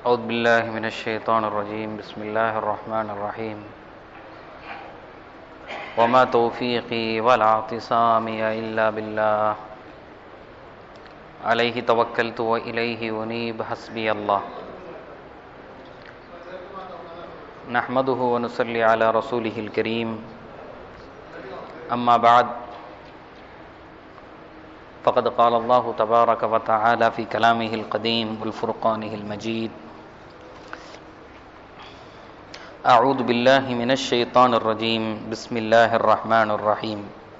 أعوذ بالله من الشيطان الرجيم بسم الله الرحمن الرحيم وما توفيقي ولا اعتصامي إلا بالله عليه توكلت وإليه أنيب حسبي الله نحمده ونصلي على رسوله الكريم أما بعد فقد قال الله تبارك وتعالى في كلامه القديم والفرقانه المجيد أعوذ بالله من الشيطان الرجيم بسم الله الرحمن الرحيم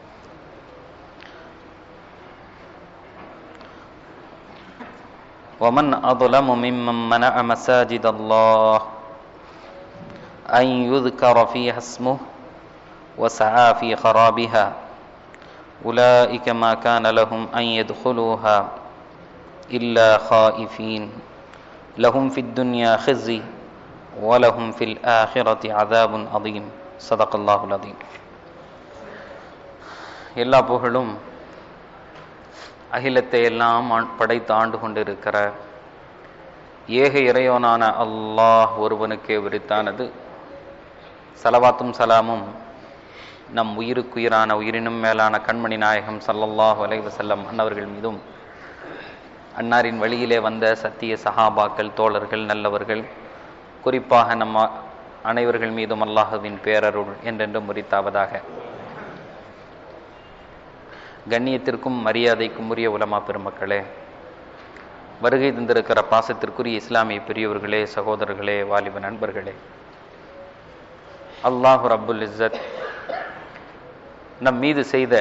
ومن أظلم ممن منع مساجد الله أن يذكر فيها اسمه وسعى في خرابها أولئك ما كان لهم أن يدخلوها إلا خائفين لهم في الدنيا خزي ولهم في الآخرة عذاب عظيم صدق الله العظيم எல்லா புகழும் அகிலத்தை எல்லாம் ஆண்- படைத்து ஆண்டு கொண்டிருக்கிற ஏக இறைவனான அல்லாஹ் ஒருவனுக்கே விரித்தானது சலவாத்தும் சலாமும் நம் உயிருக்குயிரான உயிரினும் மேலான கண்மணி நாயகம் ஸல்லல்லாஹு அலைஹி வஸல்லம் அன்னவர்கள் மீதும் அன்னாரின் வழியிலே வந்த சத்திய சஹாபாக்கள் தோழர்கள் நல்லவர்கள் குறிப்பாக நம்ம அனைவர்கள் மீதும் அல்லாஹுவின் பேரருள் என்றென்றும் முறித்தாவதாக கண்ணியத்திற்கும் மரியாதைக்கும் உரிய உலமா பெருமக்களே வருகை தந்திருக்கிற பாசத்திற்குரிய இஸ்லாமிய பெரியவர்களே சகோதரர்களே வாலிப நண்பர்களே அல்லாஹு ரப்புல் இஸ்ஸத் நம் மீது செய்த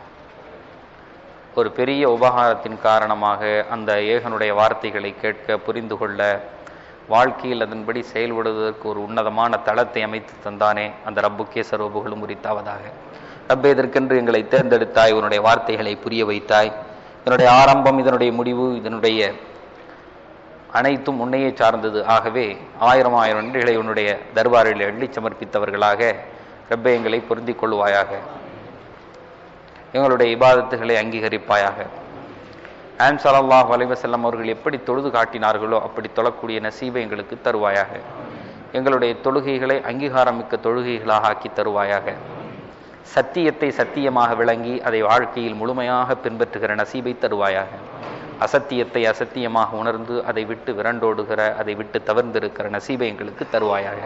ஒரு பெரிய உபகாரத்தின் காரணமாக அந்த ஏகனுடைய வார்த்தைகளை கேட்க புரிந்து கொள்ள வாழ்க்கையில் அதன்படி செயல்படுவதற்கு ஒரு உன்னதமான தளத்தை அமைத்து தந்தானே அந்த ரப்புக்கே சர்வபுகளும் உரித்தாவதாக ரப்பே இதற்கென்று எங்களை தேர்ந்தெடுத்தாய் உன்னுடைய வார்த்தைகளை புரிய வைத்தாய் இதனுடைய ஆரம்பம் இதனுடைய முடிவு இதனுடைய அனைத்தும் உன்னையே சார்ந்தது ஆகவே ஆயிரம் ஆயிரம் நன்றிகளை உன்னுடைய தர்பாரில் எள்ளி சமர்ப்பித்தவர்களாக ரப்பே எங்களை பொருந்திக் கொள்வாயாக எங்களுடைய இபாதத்துகளை அங்கீகரிப்பாயாக ஆம் ஸல்லல்லாஹு அலைஹி வஸல்லம் அவர்கள் எப்படி தொழுது காட்டினார்களோ அப்படி தொழக்கூடிய நசீபை எங்களுக்கு தருவாயாக எங்களுடைய தொழுகைகளை அங்கீகாரமிக்க தொழுகைகளாக ஆக்கி தருவாயாக சத்தியத்தை சத்தியமாக விளங்கி அதை வாழ்க்கையில் முழுமையாக பின்பற்றுகிற நசீபை தருவாயாக அசத்தியத்தை அசத்தியமாக உணர்ந்து அதை விட்டு விரண்டோடுகிற அதை விட்டு தவிர்ந்திருக்கிற நசீபை எங்களுக்கு தருவாயாக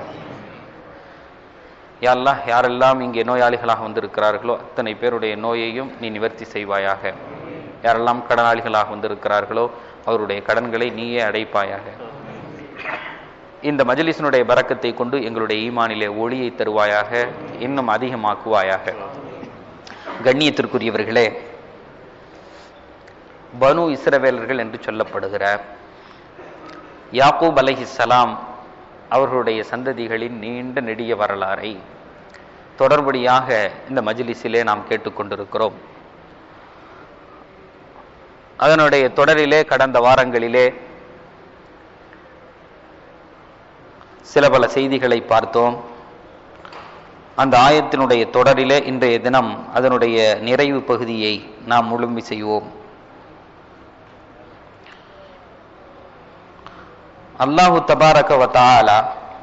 யா அல்லாஹ் யாரெல்லாம் இங்கே நோயாளிகளாக வந்திருக்கிறார்களோ அத்தனை பேருடைய நோயையும் நீ நிவர்த்தி செய்வாயாக யாரெல்லாம் கடனாளிகளாக வந்திருக்கிறார்களோ அவருடைய கடன்களை நீயே அடைப்பாயாக இந்த மஜ்லிஸினுடைய பரக்கத்தை கொண்டு எங்களுடைய ஈமானிலே ஒளியை தருவாயாக இன்னும் அதிகமாக்குவாயாக கண்ணியத்திற்குரியவர்களே பனு இஸ்ரவேலர்கள் என்று சொல்லப்படுகிற யாக்கூப் அலைஹிஸ்ஸலாம் அவர்களுடைய சந்ததிகளின் நீண்ட நெடிய வரலாறை தொடர்படியாக இந்த மஜ்லிஸிலே நாம் கேட்டுக்கொண்டிருக்கிறோம் அதனுடைய தொடரிலே கடந்த வாரங்களிலே சில பல செய்திகளை பார்த்தோம் அந்த ஆயத்தினுடைய தொடரிலே இன்றைய தினம் அதனுடைய நிறைவு பகுதியை நாம் முழுமை செய்வோம் அல்லாஹு தபாரக வ தஆலா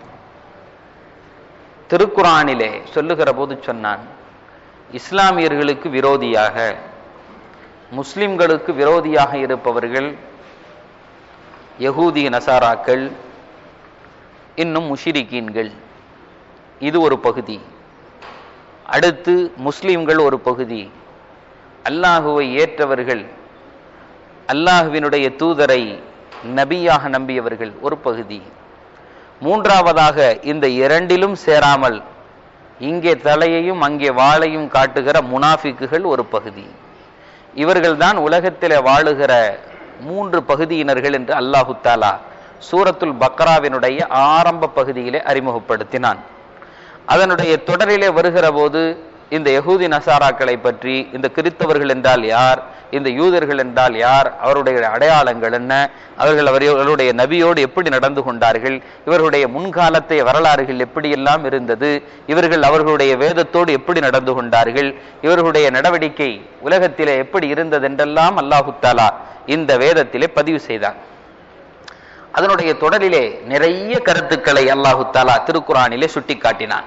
திருக்குரானிலே சொல்லுகிற போது சொன்னான் இஸ்லாமியர்களுக்கு விரோதியாக முஸ்லிம்களுக்கு விரோதியாக இருப்பவர்கள் யகூதி நசாராக்கள் இன்னும் முஷிரிக்கீன்கள் இது ஒரு பகுதி அடுத்து முஸ்லிம்கள் ஒரு பகுதி அல்லாஹுவை ஏற்றவர்கள் அல்லாஹுவினுடைய தூதரை நபியாக நம்பியவர்கள் ஒரு பகுதி மூன்றாவதாக இந்த இரண்டிலும் சேராமல் இங்கே தலையையும் அங்கே வாளையும் காட்டுகிற முனாஃபிக்குகள் ஒரு பகுதி இவர்கள்தான் உலகத்திலே வாழுகிற மூன்று பகுதியினர்கள் என்று அல்லாஹு தாலா சூரத்துல் பக்ராவினுடைய ஆரம்ப பகுதியிலே அறிமுகப்படுத்தினான் அதனுடைய தொடரிலே வருகிற போது இந்த யகூதி நசாராக்களை பற்றி இந்த கிறித்தவர்கள் என்றால் யார் இந்த யூதர்கள் என்றால் யார் அவருடைய அடையாளங்கள் என்ன அவர்கள் அவர்களுடைய நபியோடு எப்படி நடந்து கொண்டார்கள் இவர்களுடைய முன்காலத்தை வரலாறுகள் எப்படியெல்லாம் இருந்தது இவர்கள் அவர்களுடைய வேதத்தோடு எப்படி நடந்து கொண்டார்கள் இவர்களுடைய நடவடிக்கை உலகத்திலே எப்படி இருந்தது என்றெல்லாம் அல்லாஹு தாலா இந்த வேதத்திலே பதிவு செய்தார் அதனுடைய தொடரிலே நிறைய கருத்துக்களை அல்லாஹு தாலா திருக்குறானிலே சுட்டிக்காட்டினான்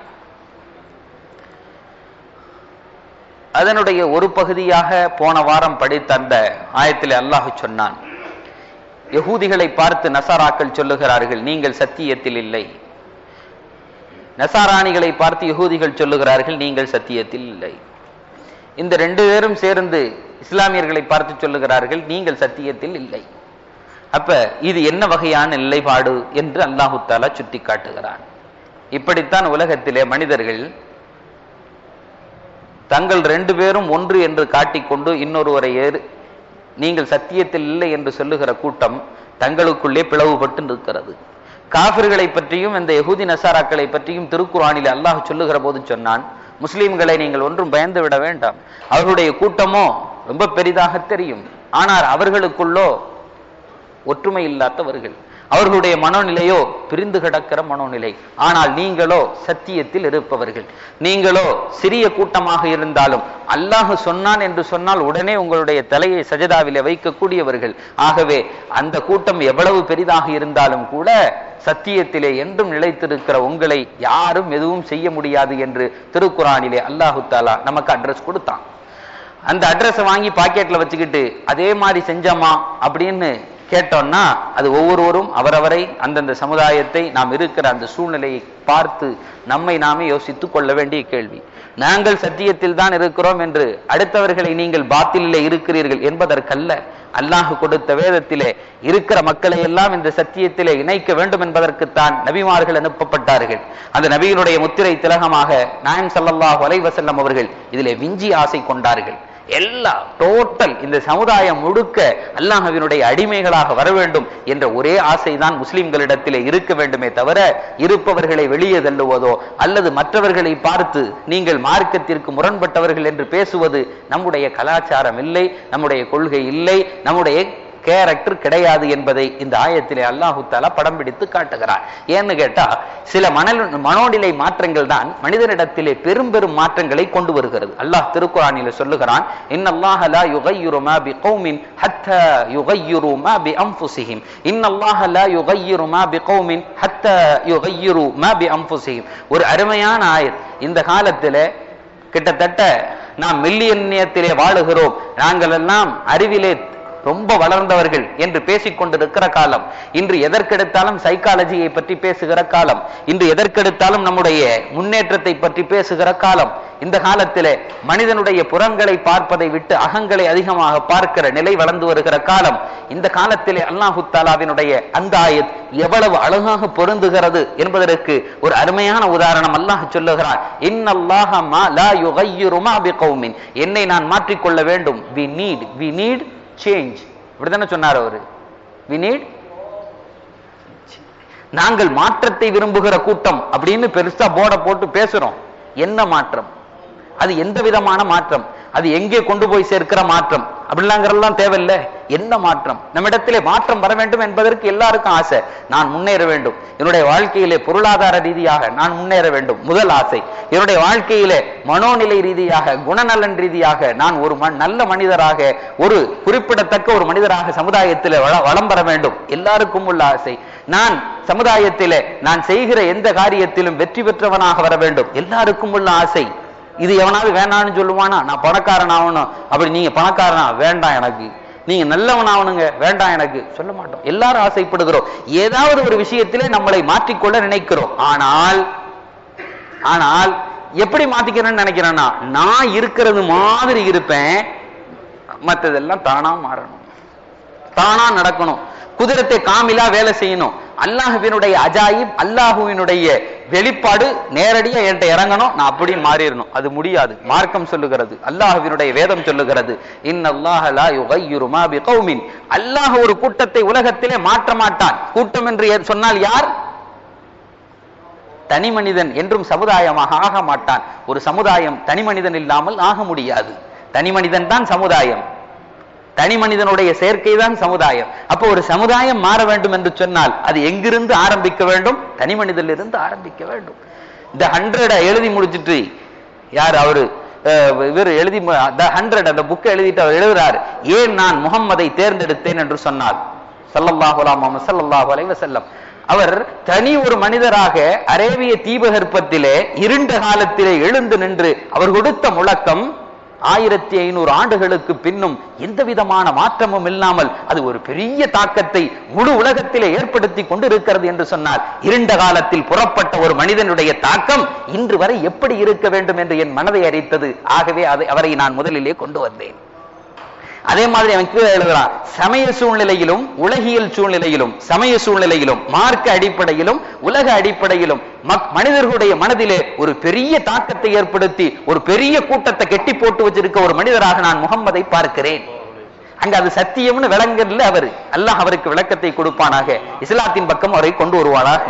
அதனுடைய ஒரு பகுதியாக போன வாரம் படித்த அந்த ஆயத்திலே அல்லாஹ் சொன்னான் யகூதிகளை பார்த்து நசாராக்கள் சொல்லுகிறார்கள் நீங்கள் சத்தியத்தில் இல்லை நசாராணிகளை பார்த்து யகூதிகள் சொல்லுகிறார்கள் நீங்கள் சத்தியத்தில் இல்லை இந்த ரெண்டு பேரும் சேர்ந்து இஸ்லாமியர்களை பார்த்து சொல்லுகிறார்கள் நீங்கள் சத்தியத்தில் இல்லை அப்ப இது என்ன வகையான நிலைப்பாடு என்று அல்லாஹு தாலா சுட்டி காட்டுகிறான் இப்படித்தான் உலகத்திலே மனிதர்கள் தங்கள் ரெண்டு பேரும் ஒன்று என்று காட்டிக்கொண்டு இன்னொருவரை ஏறு நீங்கள் சத்தியத்தில் இல்லை என்று சொல்லுகிற கூட்டம் தங்களுக்குள்ளே பிளவுபட்டு நிற்கிறது காபிர்களை பற்றியும் இந்த யகுதி நசாராக்களை பற்றியும் திருக்குறானில் அல்லாஹ் சொல்லுகிற போது சொன்னான் முஸ்லிம்களை நீங்கள் ஒன்றும் பயந்து விட வேண்டாம் அவர்களுடைய கூட்டமோ ரொம்ப பெரிதாக தெரியும் ஆனால் அவர்களுக்குள்ளோ ஒற்றுமை இல்லாதவர்கள் அவர்களுடைய மனோநிலையோ பிரிந்து கிடக்கிற மனோநிலை ஆனால் நீங்களோ சத்தியத்தில் இருப்பவர்கள் நீங்களோ சிறிய கூட்டமாக இருந்தாலும் அல்லாஹ் சொன்னான் என்று சொன்னால் உடனே உங்களுடைய தலையை சஜதாவிலே வைக்கக்கூடியவர்கள் ஆகவே அந்த கூட்டம் எவ்வளவு பெரிதாக இருந்தாலும் கூட சத்தியத்திலே என்றும் நிலைத்திருக்கிற உங்களை யாரும் எதுவும் செய்ய முடியாது என்று திருக்குறானிலே அல்லாஹு தாலா நமக்கு அட்ரஸ் கொடுத்தான் அந்த அட்ரஸை வாங்கி பாக்கெட்ல வச்சுக்கிட்டு அதே மாதிரி செஞ்சோமா அப்படின்னு கேட்டோம்னா அது ஒவ்வொருவரும் அவரவரை அந்தந்த சமுதாயத்தை நாம் இருக்கிற அந்த சூழ்நிலையை பார்த்து நம்மை நாமே யோசித்துக் கொள்ள வேண்டிய கேள்வி நாங்கள் சத்தியத்தில் தான் இருக்கிறோம் என்று அடுத்தவர்களை நீங்கள் பாத்திலே இருக்கிறீர்கள் என்பதற்கல்ல அல்லாஹ் கொடுத்த வேதத்திலே இருக்கிற மக்களை எல்லாம் இந்த சத்தியத்திலே இணைக்க வேண்டும் என்பதற்குத்தான் நபிமார்கள் அனுப்பப்பட்டார்கள் அந்த நபியினுடைய முத்திரை திலகமாக நாயம் சல்லல்லாஹு அலைஹி வஸல்லம் அவர்கள் இதிலே விஞ்சி ஆசை கொண்டார்கள் எல்லா டோட்டல் இந்த சமுதாயம் முழுக்க அல்லாஹவினுடைய அடிமைகளாக வர வேண்டும் என்ற ஒரே ஆசைதான் முஸ்லிம்களிடத்திலே இருக்க வேண்டுமே தவிர இருப்பவர்களை வெளியே தள்ளுவதோ அல்லது மற்றவர்களை பார்த்து நீங்கள் மார்க்கத்திற்கு முரண்பட்டவர்கள் என்று பேசுவது நம்முடைய கலாச்சாரம் இல்லை நம்முடைய கொள்கை இல்லை நம்முடைய கேரக்டர் கிடையாது என்பதை இந்த ஆயத்திலே அல்லாஹு தாலா படம் பிடித்து காட்டுகிறார் ஏன்னு கேட்டா சில மணல் மனோநிலை மாற்றங்கள் தான் மனிதனிடத்திலே பெரும் பெரும் மாற்றங்களை கொண்டு வருகிறது அல்லாஹ் திருக்குறானில சொல்லுகிறான் இன்னல்லாஹ லா யுகையிரு மா பி கௌமின் ஹத்தா யுகையிரு மா பி அன்ஃபுஸிஹிம் இன்னல்லாஹ லா யுகையிரு மா பி கௌமின் ஹத்தா யுகையிரு மா பி அன்ஃபுஸிஹிம் ஒரு அருமையான ஆயத் இந்த காலத்திலே கிட்டத்தட்ட நாம் மில்லியன்னியத்திலே வாழுகிறோம் நாங்கள் எல்லாம் அறிவிலே ரொம்ப வளர்ந்தவர்கள் என்று பேசிக் கொண்டிருக்கிற காலம் இன்று எதற்கெடுத்தாலும் சைக்காலஜியை பற்றி பேசுகிற காலம் இன்று எதற்கெடுத்தாலும் நம்முடைய முன்னேற்றத்தை பற்றி பேசுகிற காலம் இந்த காலத்திலே மனிதனுடைய புறங்களை பார்ப்பதை விட்டு அகங்களை அதிகமாக பார்க்கிற நிலை வளர்ந்து வருகிற காலம் இந்த காலத்திலே அல்லாஹு தாலாவினுடைய அந்த ஆயத் எவ்வளவு அழகாக பொருந்துகிறது என்பதற்கு ஒரு அருமையான உதாரணம் அல்லாஹ் சொல்லுகிறான் இன்னல்லாஹ மா லா யுகையிரு மா பிகௌமின் என்னை நான் மாற்றிக்கொள்ள வேண்டும் we need we need change இப்படித்தானே சொன்னார் அவரு வி நீட் நாங்கள் மாற்றத்தை விரும்புகிற கூட்டம் அப்படின்னு பெருசா போர்டை போட்டு பேசுறோம் என்ன மாற்றம் அது எந்த விதமான மாற்றம் அது எங்கே கொண்டு போய் சேர்க்கிற மாற்றம் அப்படிலாங்கிறதெல்லாம் தேவையில்லை என்ன மாற்றம் நம்மிடத்திலே மாற்றம் வர வேண்டும் என்பதற்கு எல்லாருக்கும் ஆசை நான் முன்னேற வேண்டும் என்னுடைய வாழ்க்கையிலே பொருளாதார ரீதியாக நான் முன்னேற வேண்டும் முதல் ஆசை என்னுடைய வாழ்க்கையிலே மனோநிலை ரீதியாக குணநலன் ரீதியாக நான் ஒரு ம- நல்ல மனிதராக ஒரு குறிப்பிடத்தக்க ஒரு மனிதராக சமுதாயத்திலே வள- வளம் பெற வேண்டும் எல்லாருக்கும் உள்ள ஆசை நான் சமுதாயத்திலே நான் செய்கிற எந்த காரியத்திலும் வெற்றி பெற்றவனாக வர வேண்டும் எல்லாருக்கும் உள்ள ஆசை இது எவனாவது வேணான்னு சொல்லுவானா நான் பணக்காரன் ஆகணும் அப்படி நீங்க பணக்காரனா வேண்டாம் எனக்கு நீங்க நல்லவன் ஆகணுங்க வேண்டாம் எனக்கு சொல்ல மாட்டோம் எல்லாரும் ஆசைப்படுகிறோம் ஏதாவது ஒரு விஷயத்திலே நம்மளை மாற்றிக்கொள்ள நினைக்கிறோம் ஆனால் ஆனால் எப்படி மாத்திக்கிறேன்னு நினைக்கிறேன்னா நான் இருக்கிறது மாதிரி இருப்பேன் மத்ததெல்லாம் தானா மாறணும் தானா நடக்கணும் குதிரத்தை காமிலா வேலை செய்யணும் அல்லாஹுவினுடைய அஜாயிப் அல்லாஹுவினுடைய வெளிப்பாடு நேரடியா என்கிட்ட இறங்கணும் நான் அப்படி மாறிடணும் அது முடியாது மார்க்கம் சொல்லுகிறது அல்லாஹுவினுடைய வேதம் சொல்லுகிறது இன்னல்லாஹ லா யுகையிரு மா பிகௌமின் அல்லாஹ் ஒரு கூட்டத்தை உலகத்திலே மாற்ற மாட்டான் கூட்டம் என்று ஏ- சொன்னால் யார் தனி மனிதன் என்றும் சமுதாயமாக ஆக மாட்டான் ஒரு சமுதாயம் தனி மனிதன் இல்லாமல் ஆக முடியாது தனி மனிதன் தான் சமுதாயம் தனி மனிதனுடைய சேர்க்கை தான் சமுதாயம் அப்போ ஒரு சமுதாயம் மாற வேண்டும் என்று சொன்னால் அது எங்கிருந்து ஆரம்பிக்க வேண்டும் தனி மனிதனிலிருந்து ஆரம்பிக்க வேண்டும் இந்த ஹண்ட்ரட எழுதி முடிச்சிட்டு யார் அவரு அஹ், இவர் எழுதி த ஹண்ட்ரட் அந்த புக்கை எழுதிட்டு அவர் எழுதுறாரு ஏன் நான் முகம்மதை தேர்ந்தெடுத்தேன் என்று சொன்னால் ஸல்லல்லாஹு அலைஹி முஹம்மது ஸல்லல்லாஹு அலைஹி வஸல்லம் அவர் தனி ஒரு மனிதராக அரேபிய தீபகற்பத்திலே இருண்ட காலத்திலே எழுந்து நின்று அவர் கொடுத்த முழக்கம் ஆயிரத்தி ஐநூறு ஆண்டுகளுக்கு பின்னும் எந்த விதமான மாற்றமும் இல்லாமல் அது ஒரு பெரிய தாக்கத்தை முழு உலகத்திலே ஏற்படுத்தி கொண்டிருக்கிறது என்று சொன்னார் இருண்ட காலத்தில் புறப்பட்ட ஒரு மனிதனுடைய தாக்கம் இன்று வரை எப்படி இருக்க வேண்டும் என்று என் மனதை அறித்தது ஆகவே அதை அவரை நான் முதலிலே கொண்டு வந்தேன் அதே மாதிரி அவன் கீழே எழுதுறான் சமய சூழ்நிலையிலும் உலகியல் சூழ்நிலையிலும் சமய சூழ்நிலையிலும் மார்க்க அடிப்படையிலும் உலக அடிப்படையிலும் மக்- மனிதர்களுடைய மனதிலே ஒரு பெரிய தாக்கத்தை ஏற்படுத்தி ஒரு பெரிய கூட்டத்தை கெட்டி போட்டு வச்சிருக்க ஒரு மனிதராக நான் முகம்மதை பார்க்கிறேன் அங்க அது சத்தியம்னு விளங்கல அவர் அல்லாஹ் அவருக்கு விளக்கத்தை கொடுப்பானாக இஸ்லாத்தின் பக்கம் அவரை கொண்டு வருவானாக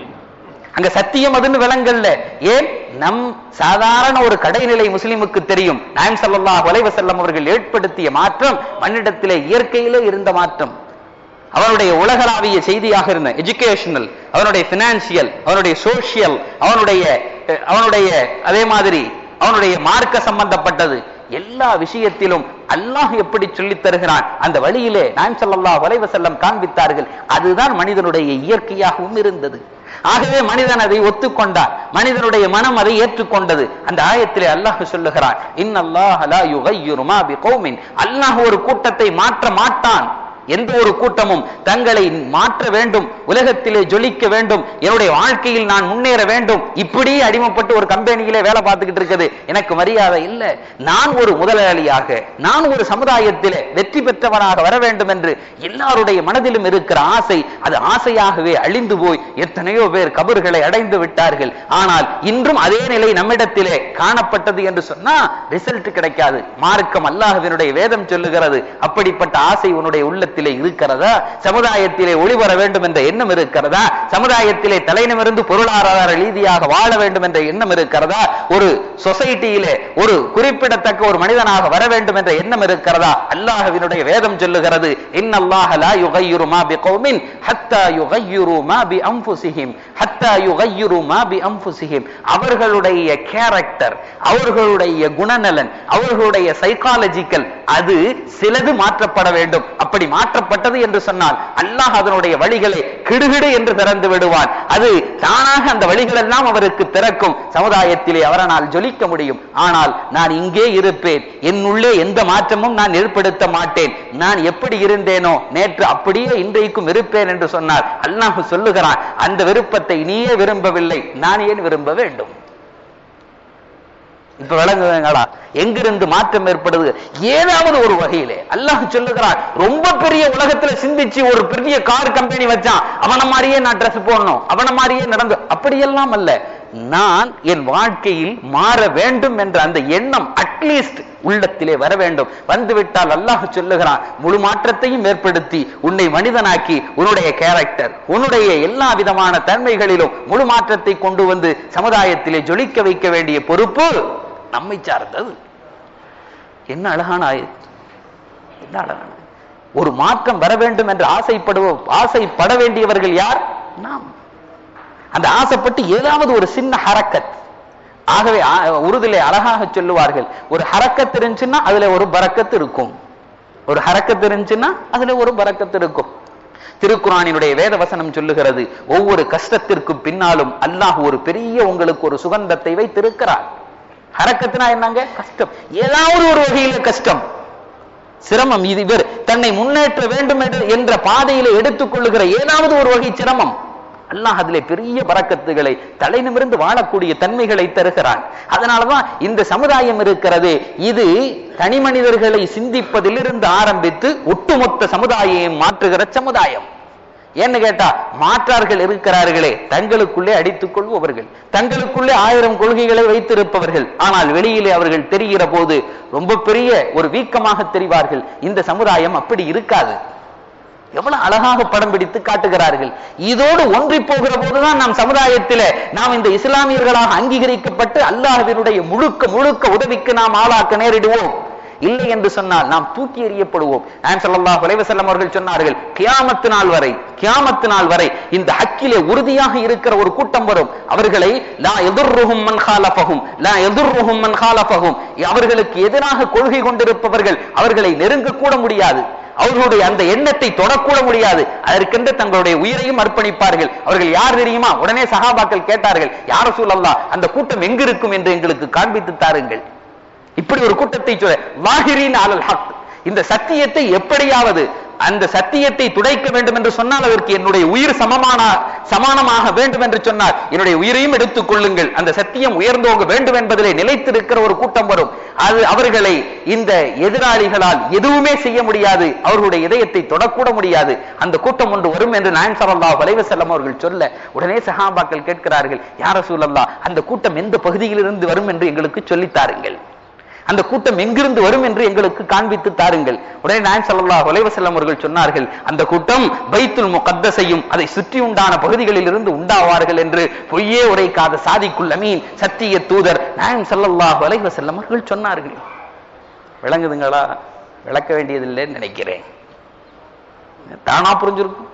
அங்க சத்தியம் அதுன்னு விளங்கல்ல ஏன் நம் சாதாரண ஒரு கடைநிலை முஸ்லிமுக்கு தெரியும் நாயம் ஸல்லல்லாஹு அலைஹி வஸல்லம் அவர்கள் ஏற்படுத்திய மாற்றம் மண்ணிடத்திலே இயற்கையிலே இருந்த மாற்றம் அவனுடைய உலகளாவிய செய்தியாக இருந்த எஜுகேஷனல் அவனுடைய பினான்சியல் அவனுடைய சோஷியல் அவனுடைய அஹ், அவனுடைய அதே மாதிரி அவனுடைய மார்க்க சம்பந்தப்பட்டது எல்லா விஷயத்திலும் அல்லாஹ் எப்படி சொல்லித் தருகிறான் அந்த வழியிலே நாயம் ஸல்லல்லாஹு அலைஹி வஸல்லம் காண்பித்தார்கள் அதுதான் மனிதனுடைய இயற்கையாகவும் இருந்தது ஆகவே மனிதன் அதை ஒத்துக்கொண்டான் மனிதனுடைய மனம் அதை ஏற்றுக்கொண்டது அந்த ஆயத்திலே அல்லாஹ் சொல்லுகிறான் இன்னல்லாஹ லா யுகையிரு மா பிகௌமின் அல்லாஹ் ஒரு கூட்டத்தை மாற்ற மாட்டான் எந்த ஒரு கூட்டமும் தங்களை மாற்ற வேண்டும் உலகத்திலே ஜொலிக்க வேண்டும் என்னுடைய வாழ்க்கையில் நான் முன்னேற வேண்டும் இப்படி அடிமைப்பட்டு ஒரு கம்பெனியிலே வேலை பார்த்துக்கிட்டு இருக்குது எனக்கு மரியாதை இல்லை நான் ஒரு முதலாளியாக நான் ஒரு சமுதாயத்திலே வெற்றி பெற்றவனாக வர வேண்டும் என்று எல்லாருடைய மனதிலும் இருக்கிற ஆசை அது ஆசையாகவே அழிந்து போய் எத்தனையோ பேர் கபர்களை அடைந்து விட்டார்கள் ஆனால் இன்றும் அதே நிலை நம்மிடத்திலே காணப்பட்டது என்று சொன்னா ரிசல்ட் கிடைக்காது மார்க்கம் அல்லாஹ்வினுடைய வேதம் சொல்லுகிறது அப்படிப்பட்ட ஆசை உன்னுடைய உள்ளத்திலே இருக்கிறதா சமுதாயத்திலே ஒளிவர வேண்டும் என்ற எண்ணம் இருக்கிறதா சமுதாயத்திலே தலைநிமிருந்து பொருளாதார ரீதியாக வாழ வேண்டும் என்ற எண்ணம் இருக்கிறதா ஒரு சொசைட்டியிலே ஒரு குறிப்பிடத்தக்க ஒரு மனிதனாக வர வேண்டும் என்ற எண்ணம் இருக்கிறதா அல்லாஹ்வினுடைய வேதம் சொல்லுகிறது இன்னல்லாஹ லா யுகையிரு மா பிகௌமின் ஹத்தா யுகையிரு மா பி அன்ஃபுஸிஹிம் ஹத்தா யுகையிரு மா பி அன்ஃபுஸிஹிம் அவர்களுடைய கேரக்டர் அவர்களுடைய குணநலன் அவர்களுடைய சைக்காலஜிக்கல் அது சிலது மாற்றப்பட வேண்டும் அப்படி மாற்றப்பட்டது என்று சொன்னால் அல்லாஹ் அதனுடைய வழிகளை கிடுகிடு என்று திறந்து விடுவான் அது தானாக அந்த வழிகள் எல்லாம் அவருக்கு திறக்கும் சமுதாயத்திலே அவரனால் ஜொலிக்க முடியும் ஆனால் நான் இங்கே இருப்பேன் என்னுள்ளே எந்த மாற்றமும் நான் ஏற்படுத்த மாட்டேன் நான் எப்படி இருந்தேனோ நேற்று அப்படியே இன்றைக்கும் இருப்பேன் என்று சொன்னார் அல்லாஹ் சொல்லுகிறான் அந்த விருப்பத்தை நீயே விரும்பவில்லை நான் ஏன் விரும்ப வேண்டும் இப்ப விளங்குதுங்களா எங்கிருந்து மாற்றம் ஏற்படுது ஏதாவது ஒரு வகையிலே அல்லாஹ் சொல்லுகிறான் ரொம்ப பெரிய உலகத்துல சிந்திச்சு ஒரு பெரிய கார் கம்பெனி வச்சான் அவன மாதிரியே நான் ட்ரெஸ் போடணும் அவன மாதிரியே நடந்து அப்படியெல்லாம் அல்ல நான் என் வாழ்க்கையில் மாற வேண்டும் என்ற அந்த எண்ணம் அட்லீஸ்ட் உள்ளத்திலே வர வேண்டும் வந்துவிட்டால் அல்லாஹ் சொல்லுகிறான் முழு மாற்றத்தையும் ஏற்படுத்தி உன்னை மனிதனாக்கி உன்னுடைய கேரக்டர் உன்னுடைய எல்லா விதமான தன்மைகளிலும் முழு மாற்றத்தை கொண்டு வந்து சமுதாயத்திலே ஜொலிக்க வைக்க வேண்டிய பொறுப்பு நம்மை சார்ந்தது என்ன அழகான ஆயத்து என்ன அழகான ஒரு மாற்றம் வர வேண்டும் என்று ஆசைப்படுவோம் ஆசைப்பட வேண்டியவர்கள் யார் நாம் அந்த ஆசைப்பட்டு ஏதாவது ஒரு சின்ன ஹரக்கத் ஆகவே ஆ- உருதிலே அழகாக சொல்லுவார்கள் ஒரு ஹரக்கத் இருந்துச்சுன்னா அதுல ஒரு பரக்கத்து இருக்கும் ஒரு ஹரக்கத் இருந்துச்சுன்னா அதுல ஒரு பரக்கத்து இருக்கும் திருக்குறானினுடைய வேத வசனம் சொல்லுகிறது ஒவ்வொரு கஷ்டத்திற்கு பின்னாலும் அல்லாஹ் ஒரு பெரிய உங்களுக்கு ஒரு சுகந்தத்தை வைத்திருக்கிறார் ஹரக்கத்துனா என்னங்க கஷ்டம் ஏதாவது ஒரு வகையில கஷ்டம் சிரமம் இது இவர் தன்னை முன்னேற்ற வேண்டும் என்று- என்ற பாதையில எடுத்துக் கொள்ளுகிற ஏதாவது ஒரு வகை சிரமம் அல்லாஹ் அதிலே பெரிய பறக்கத்துகளை தலை நிமிர்ந்து வாழக்கூடிய தன்மைகளை தருகிறான் அதனாலதான் இந்த சமுதாயம் இருக்கிறது இது தனி மனிதர்களை சிந்திப்பதிலிருந்து ஆரம்பித்து ஒட்டுமொத்த சமுதாயம் மாற்றுகிற சமுதாயம் ஏன்னு கேட்டா மாற்றார்கள் இருக்கிறார்களே தங்களுக்குள்ளே அடித்துக் கொள்பவர்கள் தங்களுக்குள்ளே ஆயிரம் கொள்கைகளை வைத்திருப்பவர்கள் ஆனால் வெளியிலே அவர்கள் தெரிகிற போது ரொம்ப பெரிய ஒரு வீக்கமாக தெரிவார்கள் இந்த சமுதாயம் அப்படி இருக்காது எவ்வளவு அழகாக படம் பிடித்து காட்டுகிறார்கள் இதோடு ஒன்றி போகிற போதுதான் நாம் சமுதாயத்திலே நாம் இந்த இஸ்லாமியர்களாக அங்கீகரிக்கப்பட்டு அல்லாஹ்வினுடைய முழுக்க முழுக்க உதவிக்கு நாம் ஆளாக்க நேரிடுவோம் இல்லை என்று சொன்னால் நாம் தூக்கி எறியப்படுவோம் நான் ஸல்லல்லாஹு அலைஹி வஸல்லம் அவர்கள் சொன்னார்கள் கியாமத்து நாள் வரை கியாமத்து நாள் வரை இந்த ஹக்கிலே உறுதியாக இருக்கிற ஒரு கூட்டம் வரும் அவர்களை லா எதிர்ருஹும் மன் காலஃபஹும் லா எதிர்ருஹும் மன் காலஃபஹும் அவர்களுக்கு எதிராக கொள்கை கொண்டிருப்பவர்கள் அவர்களை நெருங்க கூட முடியாது அவர்களுடைய அந்த எண்ணத்தை தொடக்கூட முடியாது அதற்கென்று தங்களுடைய உயிரையும் அர்ப்பணிப்பார்கள் அவர்கள் யார் தெரியுமா உடனே சகாபாக்கள் கேட்டார்கள் யார சூழல்லா அந்த கூட்டம் எங்கு இருக்கும் என்று எங்களுக்கு காண்பித்து தாருங்கள் இப்படி ஒரு கூட்டத்தை சொல்ல வாஹிரின் அலல் ஹக் இந்த சத்தியத்தை எப்படியாவது அந்த சத்தியத்தை துடைக்க வேண்டும் என்று சொன்னால் அதற்கு என்னுடைய உயிர் சமமான சமானமாக வேண்டும் என்று சொன்னார் என்னுடைய உயிரையும் எடுத்துக் கொள்ளுங்கள் அந்த சத்தியம் உயர்ந்தோங்க வேண்டும் என்பதிலே நிலைத்திருக்கிற ஒரு கூட்டம் வரும் அது அவர்களை இந்த எதிராளிகளால் எதுவுமே செய்ய முடியாது அவர்களுடைய இதயத்தை தொடக்கூட முடியாது அந்த கூட்டம் ஒன்று வரும் என்று நாயன் சல்லா வலைவ செல்லம் அவர்கள் சொல்ல உடனே சஹாபாக்கள் கேட்கிறார்கள் யார சூழல்லா அந்த கூட்டம் எந்த பகுதியிலிருந்து வரும் என்று எங்களுக்கு சொல்லித்தாருங்கள் அந்த கூட்டம் எங்கிருந்து வரும் என்று எங்களுக்கு காண்பித்து தாருங்கள் உடனே நாயன் சல்லா செல்லம் அவர்கள் சொன்னார்கள் அந்த கூட்டம் பைத்துல் முகத்தசையும் அதை சுற்றி உண்டான பகுதிகளில் இருந்து உண்டாவார்கள் என்று பொய்யே உரைக்காத சாதிக்குள் அமீன் சத்திய தூதர் நாயன் சல்லல்லாஹு அலைஹி வஸல்லம் அவர்கள் சொன்னார்கள் விளங்குதுங்களா விளக்க வேண்டியதில்லைன்னு நினைக்கிறேன் தானா புரிஞ்சிருக்கும்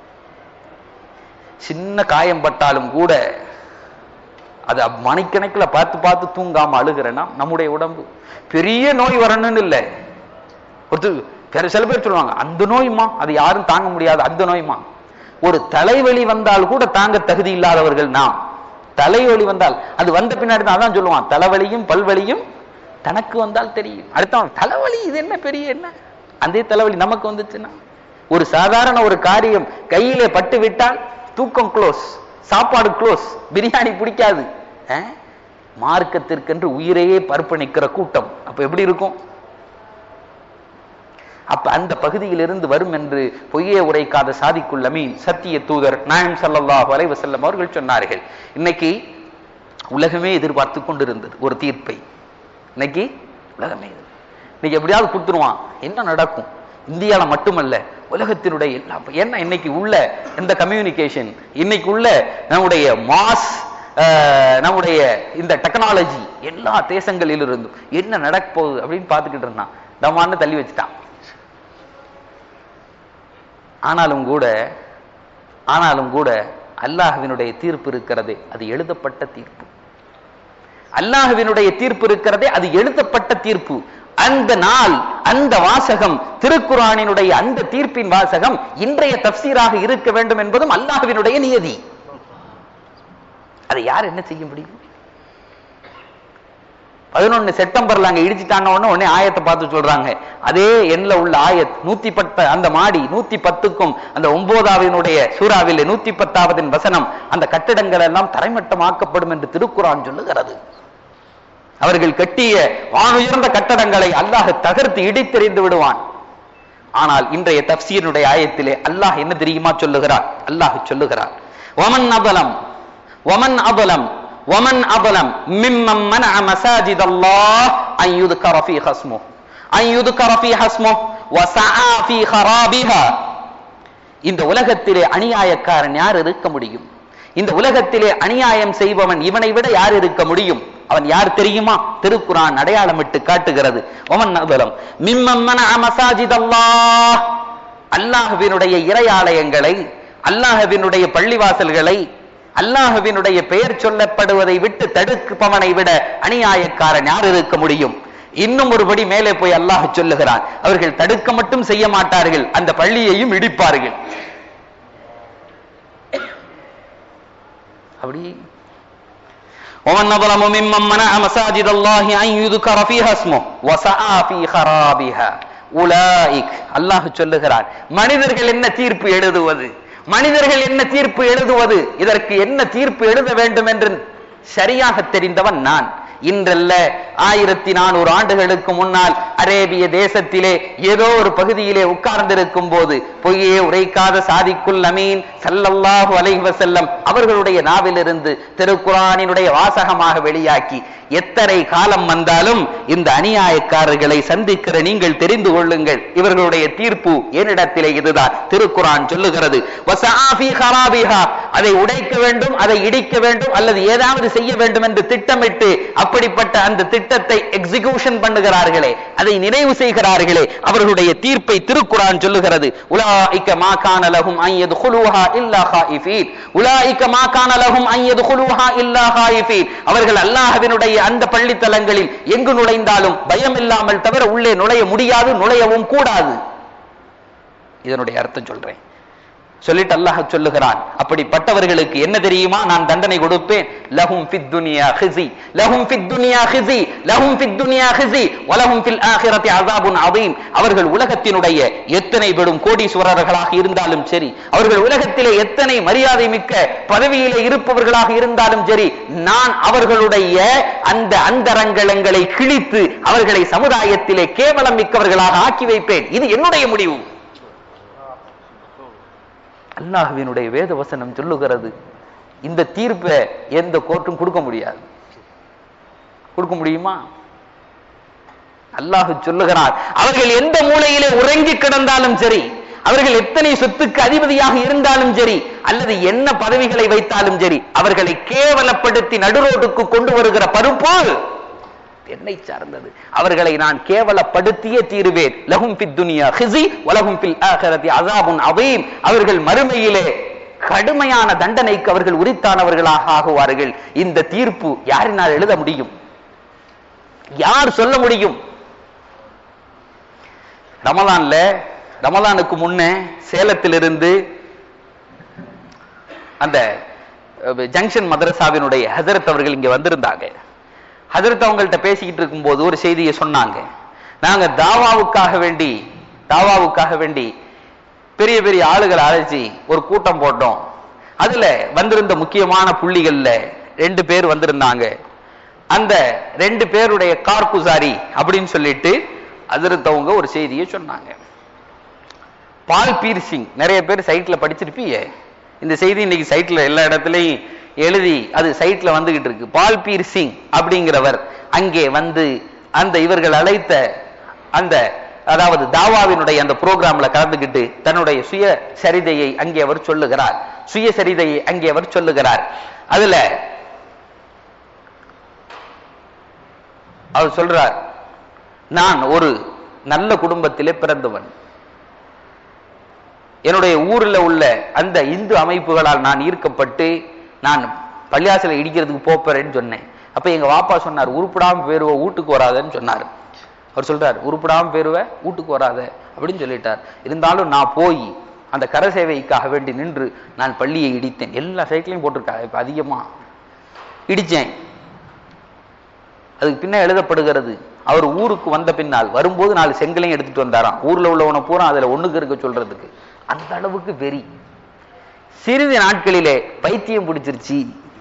சின்ன காயம் பட்டாலும் கூட அது மணிக்கணக்கில் பார்த்து பார்த்து தூங்காம அழுகிறேன்னா நம்முடைய உடம்பு பெரிய நோய் வரணும்னு இல்லை ஒருத்தர் சில பேர் சொல்லுவாங்க அந்த நோய்மா அது யாரும் தாங்க முடியாது அந்த நோய்மா ஒரு தலைவலி வந்தால் கூட தாங்க தகுதி இல்லாதவர்கள் நாம் தலைவலி வந்தால் அது வந்த பின்னாடி தான் அதான் சொல்லுவான் தலைவலியும் பல்வலியும் தனக்கு வந்தால் தெரியும் அடுத்தவன் தலைவலி இது என்ன பெரிய என்ன அந்த தலைவலி நமக்கு வந்துச்சுன்னா ஒரு சாதாரண ஒரு காரியம் கையிலே பட்டு விட்டால் தூக்கம் க்ளோஸ் சாப்பாடு க்ளோஸ் பிரியாணி பிடிக்காது மார்க்கத்திற்கென்று உயிரையே பர்ப்பணிக்கிற கூட்டம் அப்ப எப்படி இருக்கும் அப்ப அந்த பகுதியிலிருந்து வரும் என்று பொய்யே உரைக்காத சாதிக்குள்ள மீன் சத்திய தூதர் நாயம் சல்லல்லாஹு அலைஹி வஸல்லம் அவர்கள் சொன்னார்கள் இன்னைக்கு உலகமே எதிர்பார்த்து கொண்டிருந்தது ஒரு தீர்ப்பை இன்னைக்கு உலகமே இன்னைக்கு எப்படியாவது கொடுத்துருவான் என்ன நடக்கும் இந்தியால மட்டுமல்ல உலகத்தினுடைய எல்லா என்ன இன்னைக்கு உள்ள இந்த கம்யூனிகேஷன் இன்னைக்கு உள்ள நம்முடைய மாஸ் நம்முடைய இந்த டெக்னாலஜி எல்லா தேசங்களிலிருந்தும் என்ன நடக்க போகுது அப்படின்னு பார்த்துக்கிட்டு இருந்தான் தமான்னு தள்ளி வச்சுட்டான் ஆனாலும் கூட ஆனாலும் கூட அல்லாஹ்வினுடைய தீர்ப்பு இருக்கிறதே அது எழுதப்பட்ட தீர்ப்பு அல்லாஹ்வினுடைய தீர்ப்பு இருக்கிறதே அது எழுதப்பட்ட தீர்ப்பு அந்த நாள் அந்த வாசகம் திருக்குறானினுடைய அந்த தீர்ப்பின் வாசகம் இன்றைய தப்சீராக இருக்க வேண்டும் என்பதும் அல்லாஹ்வினுடைய நியதி அதை யார் என்ன செய்ய முடியும் பதினொன்னு செப்டம்பர்ல அங்க இடிச்சுட்டாங்க உடனே ஆயத்தை பார்த்து சொல்றாங்க அதே எண்ணில் உள்ள ஆயத் நூத்தி பத்து அந்த மாடி நூத்தி பத்துக்கும் அந்த ஒன்பதாவினுடைய சூறாவில் நூத்தி பத்தாவதின் வசனம் அந்த கட்டிடங்கள் எல்லாம் தரைமட்டமாக்கப்படும் என்று திருக்குறான் சொல்லுகிறது அவர்கள் கட்டிய வானுயர்ந்த கட்டடங்களை அல்லாஹ் தகர்த்து இடித்தெறிந்து விடுவான் ஆனால் இன்றைய தப்சீருடைய ஆயத்திலே அல்லாஹ் என்ன தெரியுமா சொல்லுகிறார் அல்லாஹ் சொல்லுகிறார் ஒமன் அபலம் ஒமன் அபலம் ومن أظلم ممن منع مساجد الله أن يذكر فيها اسمه أن يذكر فيها اسمه وسعى في خرابها இந்த உலகத்திலே அநியாயக்காரன் யார் இருக்க முடியும் இந்த உலகத்திலே அநியாயம் செய்பவன் இவனை விட யார் இருக்க முடியும் அவன் யார் தெரியுமா திருக்குறான் அடையாளமிட்டு காட்டுகிறது ஒமன் அபலம் மிம்மம்மன மசாஜித் அல்லாஹ் அல்லாஹ்வினுடைய இறையாலயங்களை அல்லாஹ்வினுடைய பள்ளிவாசல்களை அல்லாஹுவினுடைய பெயர் சொல்லப்படுவதை விட்டு தடுப்பவனை விட அநியாயக்காரன் யார் இருக்க முடியும் இன்னும் ஒருபடி மேலே போய் அல்லாஹ் சொல்லுகிறான் அவர்கள் தடுக்க மட்டும் செய்ய மாட்டார்கள் அந்த பள்ளியையும் இடிப்பார்கள் அப்படி ومن أظلم ممن منع مساجد الله أن يذكر فيها اسمه وسعى في خرابها أولئك அல்லாஹ் சொல்லுகிறான் மனிதர்கள் என்ன தீர்ப்பு எழுதுவது மனிதர்கள் என்ன தீர்ப்பு எழுதுவது இதற்கு என்ன தீர்ப்பு எழுத வேண்டும் என்று சரியாக தெரிந்தவன் நான் இன்றல்ல ஆயிரத்தி நானூறு ஆண்டுகளுக்கு முன்னால் அரேபிய தேசத்திலே ஏதோ ஒரு பகுதியிலே உட்கார்ந்திருக்கும் போது பொய்யே உரைக்காத சாதிக்குல் அமீன் சல்லல்லாஹு அலைஹி வஸல்லம் அவர்களுடைய நாவிலிருந்து திருக்குரானினுடைய வாசகமாக வெளியாக்கி எத்தனை காலம் வந்தாலும் இந்த அநியாயக்காரர்களை சந்திக்கிற நீங்கள் தெரிந்து கொள்ளுங்கள் இவர்களுடைய தீர்ப்பு என்னிடத்திலே இதுதான் திருக்குரான் சொல்லுகிறது வஸஆஃபி ஹராபிஹா அதை உடைக்க வேண்டும் அதை இடிக்க வேண்டும் அல்லது ஏதாவது செய்ய வேண்டும் என்று திட்டமிட்டு அப்படிப்பட்ட அந்த திட்டத்தை எக்ஸிகியூஷன் பண்ணுகிறார்களே அதை நினைவு செய்கிறார்களே அவர்களுடைய தீர்ப்பை திருக்குரான் சொல்லுகிறது உலாயிக்க மா கான லஹும் அன் யத்குலுஹா இல்லா ஹாயிஃபீன் உலாயிக்க மா கான லஹும் அன் யத்குலுஹா இல்லா ஹாயிஃபீன் அவர்கள் அல்லாஹ்வினுடைய அந்த பள்ளித்தலங்களில் எங்கு நுழைந்தாலும் பயம் இல்லாமல் தவிர உள்ளே நுழைய முடியாது நுழையவும் கூடாது இதனுடைய அர்த்தம் சொல்றேன் சொல்லிட்டு அல்லாஹ் சொல்லுகிறான் அப்படிப்பட்டவர்களுக்கு என்ன தெரியுமா நான் தண்டனை கொடுப்பேன் லஹும் ஃபித் துனியா ஹிஸி லஹும் ஃபித் துனியா ஹிஸி லஹும் ஃபித் துனியா ஹிஸி வலஹும் ஃபில் ஆখিরাতি அஸாபுன் அதீம் அவர்கள் உலகத்தினுடைய எத்தனை பெரும் கோடீஸ்வரர்களாக இருந்தாலும் சரி அவர்கள் உலகத்திலே எத்தனை மரியாதை மிக்க பதவியிலே இருப்பவர்களாக இருந்தாலும் சரி நான் அவர்களுடைய அந்த அந்தரங்களங்களை கிழித்து அவர்களை சமுதாயத்திலே கேவலம் மிக்கவர்களாக ஆக்கி வைப்பேன் இது என்னுடைய முடிவு அல்லாஹ்வினுடைய வேத வசனம் சொல்லுகிறது இந்த தீர்ப்பை எந்த கோர்ட்டும் கொடுக்க முடியாது கொடுக்க முடியுமா அல்லாஹ் சொல்லுகிறார் அவர்கள் எந்த மூலையிலே உறங்கி கிடந்தாலும் சரி அவர்கள் எத்தனை சொத்துக்கு அதிபதியாக இருந்தாலும் சரி அல்லது என்ன பதவிகளை வைத்தாலும் சரி அவர்களை கேவலப்படுத்தி நடுரோட்டுக்கு கொண்டு வருகிற பருப்பு என்னை சார்ந்தது அவர்களை நான் கேவலப்படுத்தியே தீருவேன் லஹும் பித் துனியா ஹிஸி வலஹும் பில் ஆகிரதி அஸாபுன் அதீம் அவர்கள் மறுமையிலே கடுமையான தண்டனைக்கு அவர்கள் உரித்தானவர்களாக ஆகுவார்கள் இந்த தீர்ப்பு யாரினால் எழுத முடியும் யார் சொல்ல முடியும் ரமலான்ல ரமலானுக்கு முன்னே சேலத்திலிருந்து அந்த அஹ், ஜங்ஷன் மதரசாவினுடைய ஹசரத் அவர்கள் இங்க வந்திருந்தாங்க ஹஜரத் அவங்கள்ட்ட பேசிக்கிட்டு இருக்கும்போது ஒரு செய்தியை சொன்னாங்க நாங்க தாவாவுக்காக வேண்டி தாவாவுக்காக வேண்டி பெரிய பெரிய ஆளுகளை அழைச்சி ஒரு கூட்டம் போட்டோம் அதுல வந்திருந்த முக்கியமான புள்ளிகள்ல ரெண்டு பேர் வந்திருந்தாங்க அந்த ரெண்டு பேருடைய கார்குசாரி அப்படின்னு சொல்லிட்டு ஹஜரத் அவங்க ஒரு செய்தியை சொன்னாங்க பால் பீர்சிங் நிறைய பேர் சைட்ல படிச்சிருப்பீங்க இந்த செய்தி இன்னைக்கு சைட்ல எல்லா இடத்துலயும் எழுதி அது சைட்ல வந்துகிட்டு இருக்கு பால் பீர் சிங் அப்படிங்கிறவர் அங்கே வந்து அந்த இவர்கள் அழைத்த அந்த அதாவது தாவாவினுடைய அந்த புரோகிராம்ல கலந்துகிட்டு தன்னுடைய சுய சரிதையை அங்கே அவர் சொல்லுகிறார் சுய சரிதையை அங்கே அவர் சொல்லுகிறார் அதுல அவர் சொல்றார் நான் ஒரு நல்ல குடும்பத்திலே பிறந்தவன் என்னுடைய ஊர்ல உள்ள அந்த இந்து அமைப்புகளால் நான் ஈர்க்கப்பட்டு நான் பள்ளியாசலை இடிக்கிறதுக்கு போப்பறேன்னு சொன்னேன் அப்ப எங்க வாப்பா சொன்னார் உருப்படாம பேருவ வீட்டுக்கு வராதன்னு சொன்னார் அவர் சொல்றார் உருப்படாம பேருவ வீட்டுக்கு வராத அப்படின்னு சொல்லிட்டார் இருந்தாலும் நான் போய் அந்த கர சேவைக்காக வேண்டி நின்று நான் பள்ளியை இடித்தேன் எல்லா சைட்லையும் போட்டிருக்காங்க இப்ப அதிகமா இடிச்சேன் அதுக்கு பின்ன எழுதப்படுகிறது அவர் ஊருக்கு வந்த பின்னால் வரும்போது நாலு செங்கலையும் எடுத்துட்டு வந்தாராம் ஊர்ல உள்ளவனை பூரா அதுல ஒண்ணுக்கு இருக்க சொல்றதுக்கு அந்த அளவுக்கு வெறி சிறிது நாட்களிலே பைத்தியம் பிடிச்சிருச்சு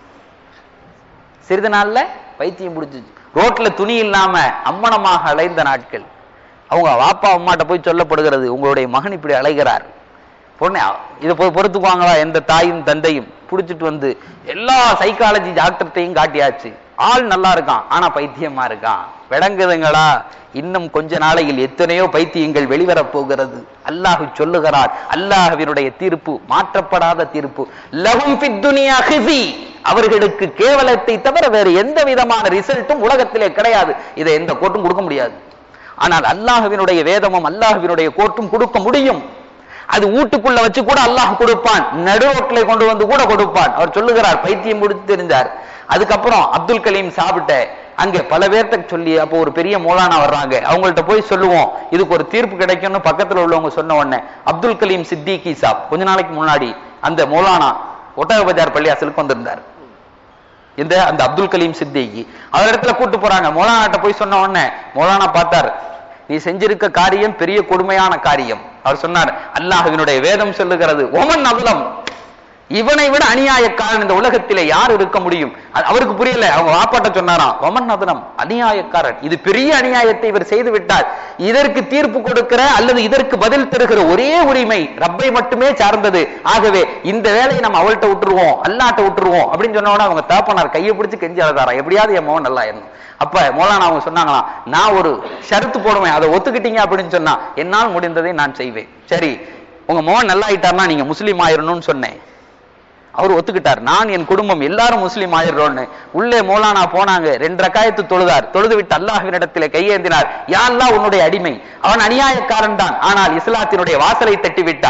சிறிது நாள்ல பைத்தியம் பிடிச்சிருச்சு ரோட்ல துணி இல்லாம அம்மனமாக அலைந்த நாட்கள் அவங்க வாப்பா அம்மாட்ட போய் சொல்லப்படுகிறது உங்களுடைய மகன் இப்படி அலைகிறார் பொண்ணு இதை போய் பொறுத்துக்குவாங்களா எந்த தாயும் தந்தையும் புடிச்சிட்டு வந்து எல்லா சைக்காலஜி டாக்டர்கிட்டையும் காட்டியாச்சு ஆள் நல்லா இருக்கான் ஆனா பைத்தியமா இருக்கான் விளங்குதுங்களா இன்னும் கொஞ்ச நாளையில் எத்தனையோ பைத்தியங்கள் வெளிவரப் போகிறது அல்லாஹ் சொல்லுகிறார் அல்லாஹ்வினுடைய தீர்ப்பு மாற்றப்படாத தீர்ப்பு லஹும் ஃபித் துனியா ஹிஸி அவர்களுக்கு கேவலத்தை தவிர வேறு எந்த விதமான ரிசல்ட்டும் உலகத்திலே கிடையாது இதை எந்த கோர்ட்டும் கொடுக்க முடியாது ஆனால் அல்லாஹ்வினுடைய வேதமும் அல்லாஹ்வினுடைய கோர்ட்டும் கொடுக்க முடியும் அது வீட்டுக்குள்ள வச்சு கூட அல்லாஹ் கொடுப்பான் நடுரோட்டில கொண்டு வந்து கூட கொடுப்பான் அவர் சொல்லுகிறார் பைத்தியம் முடித்து தெரிஞ்சார் அதுக்கப்புறம் அப்துல் கலீம் சாப்பிட்ட அங்க பல பேர்த்த சொல்லி அப்போ ஒரு பெரிய மௌலானா வர்றாங்க அவங்கள்ட்ட போய் சொல்லுவோம் இதுக்கு ஒரு தீர்ப்பு கிடைக்கும்னு பக்கத்துல உள்ளவங்க சொன்ன உடனே அப்துல் கலீம் சித்திகி சாப் கொஞ்ச நாளைக்கு முன்னாடி அந்த மௌலானா ஒட்டக பஜார் பள்ளியாசலுக்கு வந்திருந்தார் இந்த அந்த அப்துல் கலீம் சித்திகி அவர் இடத்துல கூட்டு போறாங்க மௌலானாட்ட போய் சொன்ன உடனே மௌலானா பார்த்தார் நீ செஞ்சிருக்க காரியம் பெரிய கொடுமையான காரியம் அவர் சொன்னார் அல்லாஹ்வினுடைய வேதம் சொல்லுகிறது ஒமன் அகுலம் இவனை விட அநியாயக்காரன் இந்த உலகத்திலே யார் இருக்க முடியும் அது அவருக்கு புரியல அவங்க வாப்பாட்ட சொன்னாராம் ஒமன் நதனம் அநியாயக்காரன் இது பெரிய அநியாயத்தை இவர் செய்து விட்டார் இதற்கு தீர்ப்பு கொடுக்கிற அல்லது இதற்கு பதில் தருகிற ஒரே உரிமை ரப்பை மட்டுமே சார்ந்தது ஆகவே இந்த வேலையை நம்ம அவள்கிட்ட விட்டுருவோம் அல்லாட்ட விட்டுருவோம் அப்படின்னு சொன்ன உடனே அவங்க தாப்பனார் கையை பிடிச்சு கெஞ்சி அழுதாரா எப்படியாவது என் மகன் நல்லா இருக்கணும் அப்ப மோலானா அவங்க சொன்னாங்களாம் நான் ஒரு ஷரத்து போடுவேன் அதை ஒத்துக்கிட்டீங்க அப்படின்னு சொன்னா என்னால் முடிந்ததை நான் செய்வேன் சரி உங்க மோகன் நல்லா ஆயிட்டார்னா நீங்க முஸ்லீம் ஆயிரணும்னு சொன்னேன் அவர் ஒத்துக்கிட்டார் நான் என் குடும்பம் எல்லாரும் முஸ்லீம் ஆயிடுறோம்னு உள்ளே மௌலானா போனாங்க ரெண்டு ரக்காயத்து தொழுதார் தொழுது விட்டு அல்லாஹ்வினிடத்திலே கையேந்தினார் யா அல்லாஹ் உன்னுடைய அடிமை அவன் அநியாயக்காரன் தான் ஆனால் இஸ்லாத்தினுடைய வாசலை தட்டி விட்டார்